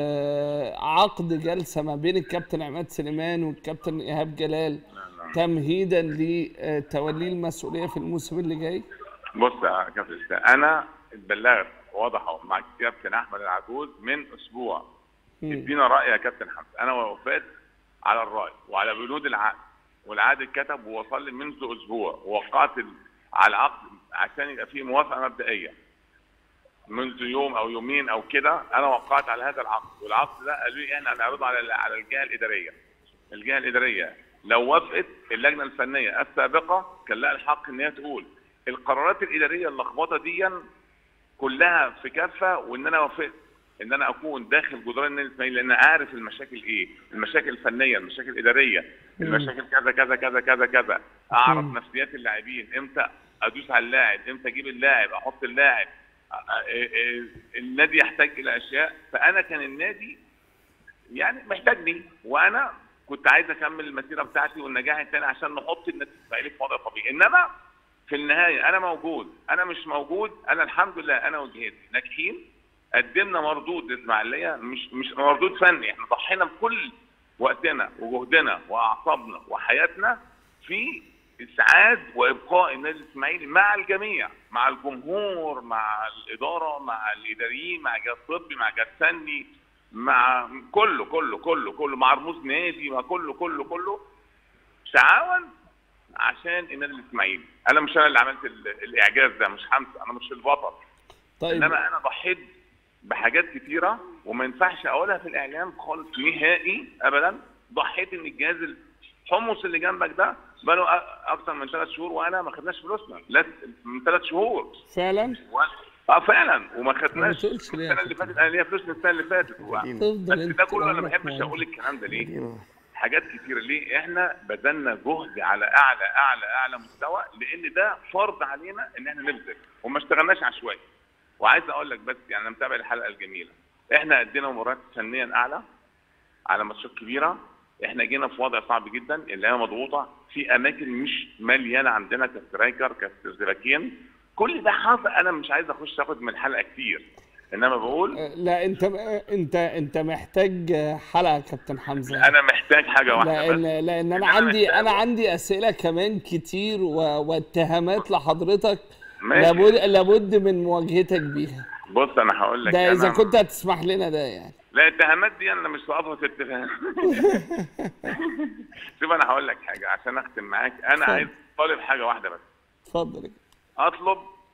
آه عقد جلسه ما بين الكابتن عماد سليمان والكابتن ايهاب جلال تمهيدا لتولي المسؤوليه في الموسم اللي جاي بص يا كابتن اسلام انا اتبلغت واضح أهو مع الكابتن احمد العجوز من اسبوع مم. ادينا راي يا كابتن حمزه انا ووفات على الراي وعلى بنود العقد والعقد اتكتب ووصل لي منذ اسبوع ووقعت ال- على العقد عشان يبقى فيه موافقه مبدئيه منذ يوم او يومين او كده انا وقعت على هذا العقد والعقد ده قالوا لي احنا هنعرضه على على الجهه الاداريه الجهه الاداريه لو وافقت اللجنه الفنيه السابقه كان لها الحق ان هي تقول القرارات الاداريه اللخبطه دي كلها في كافه وان انا وافقت ان انا اكون داخل جدران النادي الاسماعيلي لان عارف المشاكل ايه المشاكل الفنيه المشاكل الاداريه المشاكل كذا كذا كذا كذا كذا اعرف مم. نفسيات اللاعبين امتى ادوس على اللاعب امتى اجيب اللاعب احط اللاعب أ- أ- أ- النادي يحتاج الى اشياء فانا كان النادي يعني محتاجني وانا كنت عايز اكمل المسيره بتاعتي والنجاح الثاني عشان نحط النادي الاسماعيلي في وضع طبيعي انما في النهايه انا موجود انا مش موجود انا الحمد لله انا وجهتي ناجحين قدمنا مردود للاسماعيليه مش مش مردود فني احنا ضحينا بكل وقتنا وجهدنا واعصابنا وحياتنا في اسعاد وابقاء النادي الاسماعيلي مع الجميع مع الجمهور مع الاداره مع الاداريين مع جهاز طبي مع جهاز فني مع كله كله كله كله مع رموز نادي مع كله كله كله تعاون عشان النادي الاسماعيلي انا مش انا اللي عملت ال- الاعجاز ده مش حمزه انا مش البطل طيب انما انا ضحيت بحاجات كتيره وما ينفعش اقولها في الاعلام خالص نهائي ابدا ضحيت ان الجهاز الحمص اللي جنبك ده بقاله أ- اكتر من ثلاث شهور وانا ما خدناش فلوسنا لا من ثلاث شهور فعلا و... اه فعلا وما ما خدناش تقولش ليه يا السنه اللي كابتن؟ فاتت انا ليا فلوس من السنه اللي فاتت و... تفضل بس انت ده كله انا ما عمرك بحبش ما- اقول الكلام ده ليه؟ مدينة. حاجات كتيره ليه؟ احنا بذلنا جهد على اعلى اعلى اعلى مستوى لان ده فرض علينا ان احنا نبذل وما اشتغلناش عشوائي. وعايز اقول لك بس يعني انا متابع الحلقه الجميله. احنا ادينا مباريات فنيا اعلى على ماتشات كبيره احنا جينا في وضع صعب جدا اللي هي مضغوطه في اماكن مش مليانه عندنا كسترايكر كسباكين كل ده حصل انا مش عايز اخش اخد من الحلقه كتير انما بقول لا انت انت انت محتاج حلقه يا كابتن حمزه انا محتاج حاجه واحده لان بس لان انا أنا عندي محتاج- انا عندي اسئله كمان كتير و- واتهامات لحضرتك ماشي. لابد لابد من مواجهتك بيها بص انا هقول لك ده اذا أنا- كنت هتسمح لنا ده يعني لا الاتهامات دي انا مش في في اتفاق شوف انا هقول لك حاجه عشان اختم معاك انا اتفضل. عايز طالب حاجه واحده بس اتفضل اطلب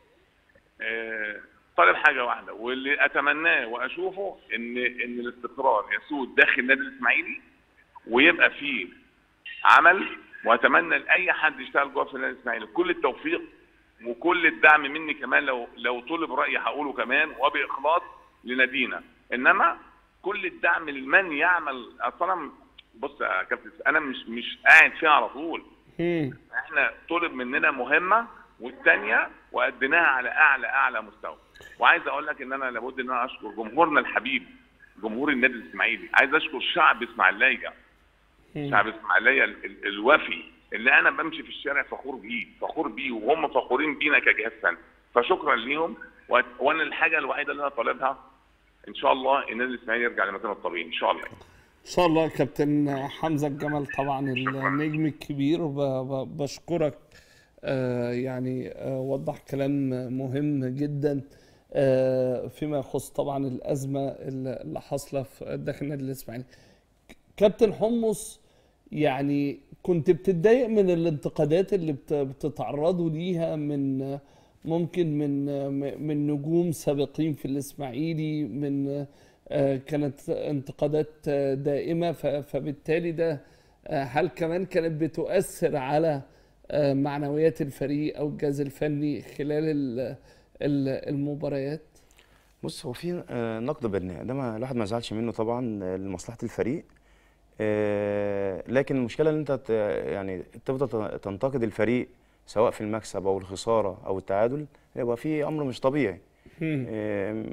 آه، طالب حاجه واحده واللي اتمناه واشوفه ان ان الاستقرار يسود داخل النادي الاسماعيلي ويبقى فيه عمل واتمنى لاي حد يشتغل جوه في النادي الاسماعيلي كل التوفيق وكل الدعم مني كمان لو لو طلب رايي هقوله كمان وباخلاص لنادينا انما كل الدعم لمن يعمل اصلا بص يا كابتن انا مش مش قاعد فيها على طول مم. احنا طلب مننا مهمه والثانيه واديناها على اعلى اعلى مستوى وعايز اقول لك ان انا لابد ان انا اشكر جمهورنا الحبيب جمهور النادي الاسماعيلي عايز اشكر شعب اسماعيليه شعب اسماعيليه ال- ال- الوفي اللي انا بمشي في الشارع فخور بيه فخور بيه وهم فخورين بينا كجهاز فني فشكرا ليهم و- وانا الحاجه الوحيده اللي انا طالبها ان شاء الله النادي الاسماعيلي يرجع لمكانه الطبيعي ان شاء الله ان شاء الله كابتن حمزه الجمل طبعا النجم الكبير وب- ب- بشكرك آه، يعني آه، وضح كلام مهم جدا آه، فيما يخص طبعا الازمه اللي اللي حاصله في داخل النادي الاسماعيلي كابتن حمص يعني كنت بتتضايق من الانتقادات اللي بت- بتتعرضوا ليها من ممكن من من نجوم سابقين في الاسماعيلي من آه، كانت انتقادات آه، دائمة ف- فبالتالي ده آه، هل كمان كانت بتؤثر على آه، معنويات الفريق أو الجهاز الفني خلال ال- ال- المباريات؟ بص هو في آه، نقد بناء ده ما الواحد ما يزعلش منه طبعا آه، لمصلحه الفريق آه، لكن المشكله ان انت ت- يعني تفضل ت- تنتقد الفريق سواء في المكسب او الخساره او التعادل يبقى في امر مش طبيعي آم،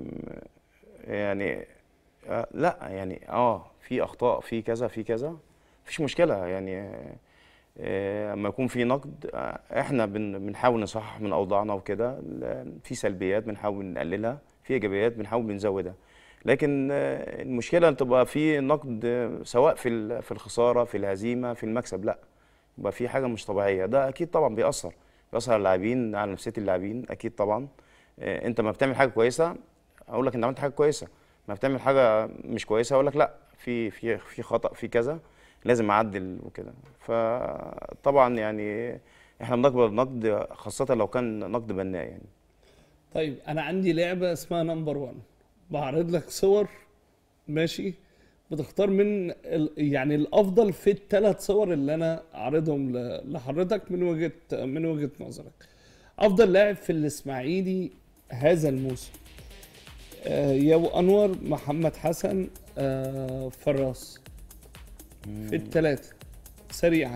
يعني آه، لا يعني اه في اخطاء في كذا في كذا مفيش مشكله يعني آه، آه، اما يكون في نقد آه، احنا بن- بنحاول نصحح من اوضاعنا وكده ل- في سلبيات بنحاول نقللها في ايجابيات بنحاول بنزودها لكن آه، المشكله ان تبقى في نقد آه، سواء في ال- في الخساره في الهزيمه في المكسب لا يبقى في حاجه مش طبيعيه ده اكيد طبعا بيأثر بيأثر على اللاعبين على نفسيه اللاعبين اكيد طبعا آه، انت ما بتعمل حاجه كويسه اقول لك انت عملت حاجه كويسه ما بتعمل حاجه مش كويسه اقول لك لا في في في خطأ في كذا لازم اعدل وكده فطبعا يعني احنا بنقبل النقد خاصه لو كان نقد بناء يعني طيب أنا عندي لعبة اسمها نمبر 1 بعرض لك صور ماشي بتختار من ال... يعني الأفضل في الثلاث صور اللي أنا عارضهم ل... لحضرتك من وجهة من وجهة نظرك أفضل لاعب في الإسماعيلي هذا الموسم آه ياو أنور محمد حسن آه فراس في الثلاثة سريعا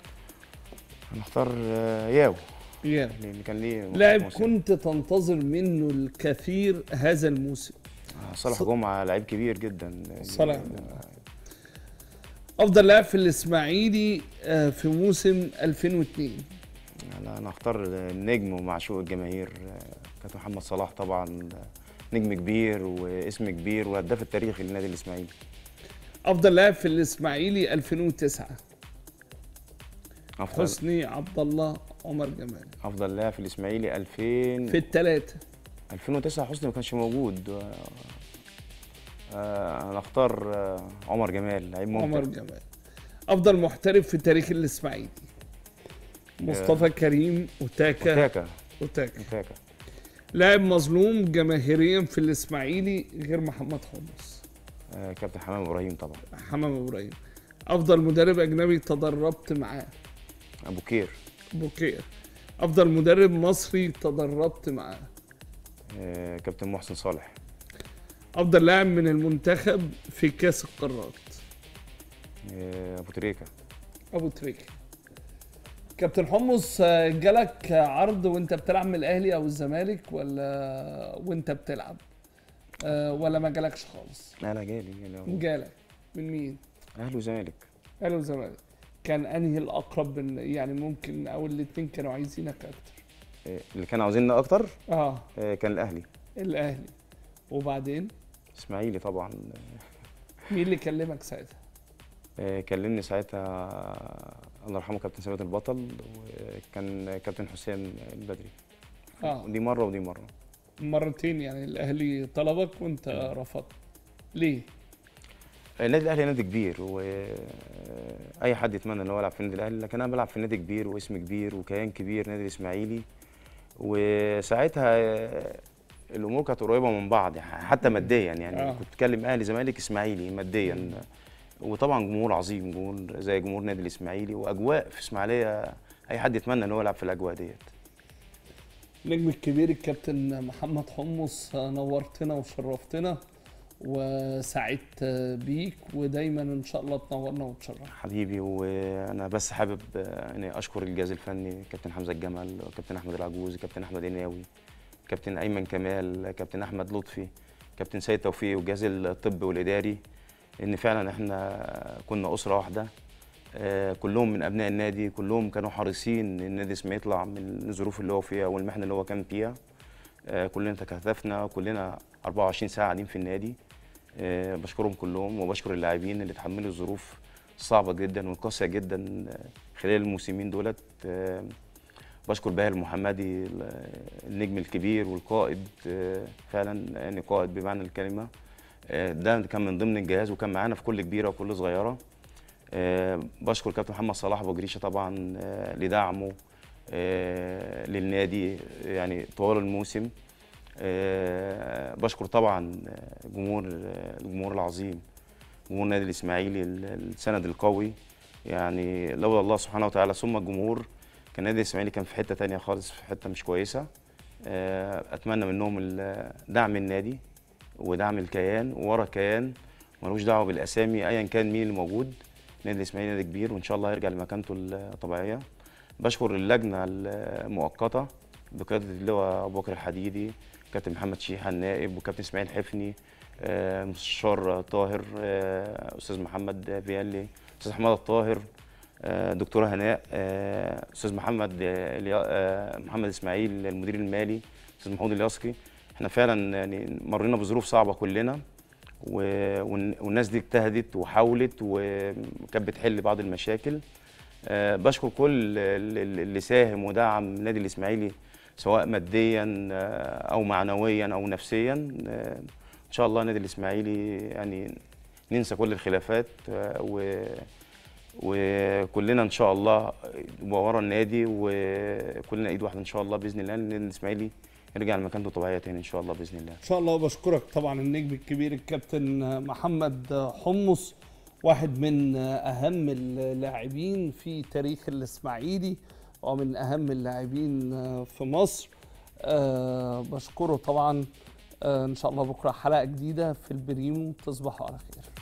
هنختار آه، ياو ياو لان كان ليه لاعب موسم. كنت تنتظر منه الكثير هذا الموسم آه، صالح جمعه لعيب كبير جدا صالح افضل لاعب في الاسماعيلي آه، في موسم 2002 لا انا اختار النجم ومعشوق الجماهير آه، كابتن محمد صلاح طبعا آه، نجم كبير واسم كبير وهداف التاريخي للنادي الاسماعيلي افضل لاعب في الاسماعيلي 2009 افضل حسني عبد الله عمر جمال افضل لاعب في الاسماعيلي 2000 في الثلاثه 2009 حسني ما كانش موجود آه، آه، انا اختار آه، عمر جمال لعيب ممتع عمر جمال افضل محترف في تاريخ الاسماعيلي مصطفى كريم وتاكا تاكا وتاكا تاكا لاعب مظلوم جماهيريا في الاسماعيلي غير محمد حمص آه، كابتن حمام ابراهيم طبعا حمام ابراهيم افضل مدرب اجنبي تدربت معاه ابو كير بوكير افضل مدرب مصري تدربت معاه آه، كابتن محسن صالح افضل لاعب من المنتخب في كاس القارات آه، ابو تريكه ابو تريكه كابتن حمص آه، جالك عرض وانت بتلعب من الاهلي او الزمالك ولا وانت بتلعب آه، ولا ما جالكش خالص لا لا جالي جالي جالك من مين اهلي وزمالك اهلي والزمالك كان انهي الاقرب من يعني ممكن او الاثنين كانوا عايزينك اكتر آه، اللي كانوا عاوزيننا اكتر اه آه، كان الاهلي الاهلي وبعدين اسماعيلي طبعا مين اللي كلمك ساعتها آه، كلمني ساعتها الله يرحمه كابتن ثابت البطل وكان كابتن حسام البدري اه دي مره ودي مره مرتين يعني الاهلي طلبك وانت رفضت ليه النادي الاهلي نادي كبير واي حد يتمنى ان هو يلعب في النادي الاهلي لكن انا بلعب في نادي كبير واسم كبير وكيان كبير نادي الاسماعيلي وساعتها آه، الامور كانت قريبه من بعض يعني حتى ماديا يعني آه. كنت بتكلم اهلي زمالك اسماعيلي ماديا وطبعا جمهور عظيم جمهور زي جمهور نادي الاسماعيلي واجواء في اسماعيليه اي حد يتمنى ان هو يلعب في الاجواء ديت النجم الكبير الكابتن محمد حمص نورتنا وشرفتنا وسعدت بيك ودايما ان شاء الله تنورنا وتشرفنا حبيبي وانا بس حابب آه، اني اشكر الجهاز الفني كابتن حمزه الجمل كابتن احمد العجوز كابتن احمد الناوي كابتن ايمن كمال كابتن احمد لطفي كابتن سيد توفيق والجهاز الطبي والاداري ان فعلا احنا كنا اسره واحده آه، كلهم من ابناء النادي كلهم كانوا حريصين ان النادي اسمه يطلع من الظروف اللي هو فيها والمحنه اللي هو كان فيها آه، كلنا تكاتفنا كلنا 24 ساعه قاعدين في النادي آه، بشكرهم كلهم وبشكر اللاعبين اللي تحملوا الظروف صعبه جدا وقاسيه جدا آه، خلال الموسمين دولت آه، بشكر باهر المحمدي ال- النجم الكبير والقائد آه، فعلا يعني قائد بمعنى الكلمه آه، ده كان من ضمن الجهاز وكان معانا في كل كبيره وكل صغيره آه، بشكر كابتن محمد صلاح ابو جريشه طبعا آه، لدعمه آه، للنادي يعني طوال الموسم آه، بشكر طبعا آه، جمهور آه، الجمهور العظيم جمهور النادي الاسماعيلي ال- السند القوي يعني لولا الله سبحانه وتعالى ثم الجمهور كان النادي الاسماعيلي كان في حته تانية خالص في حته مش كويسه آه، اتمنى منهم ال- دعم النادي ودعم الكيان ورا كيان ملوش دعوه بالاسامي ايا كان مين اللي موجود النادي الاسماعيلي نادي كبير وان شاء الله هيرجع لمكانته الطبيعيه بشكر اللجنه المؤقته بقياده اللواء ابو بكر الحديدي كابتن محمد شيحه النائب وكابتن اسماعيل حفني آه، مستشار طاهر آه، استاذ محمد فيالي استاذ حماد الطاهر آه، دكتوره هناء آه، استاذ محمد آه، اليا- آه، محمد اسماعيل المدير المالي استاذ محمود الياسقي احنا فعلا يعني مرينا بظروف صعبه كلنا و- والن- والناس دي اجتهدت وحاولت وكانت بتحل بعض المشاكل آه، بشكر كل ال- اللي ساهم ودعم النادي الاسماعيلي سواء ماديا آه، او معنويا او نفسيا آه، ان شاء الله النادي الاسماعيلي يعني ننسى كل الخلافات آه، و وكلنا ان شاء الله نبقى ورا النادي وكلنا ايد واحده ان شاء الله باذن الله النادي الاسماعيلي يرجع لمكانته الطبيعيه تاني ان شاء الله باذن الله ان شاء الله وبشكرك طبعا النجم الكبير الكابتن محمد حمص واحد من اهم اللاعبين في تاريخ الاسماعيلي ومن اهم اللاعبين في مصر أه بشكره طبعا أه ان شاء الله بكره حلقه جديده في البريمو تصبحوا على خير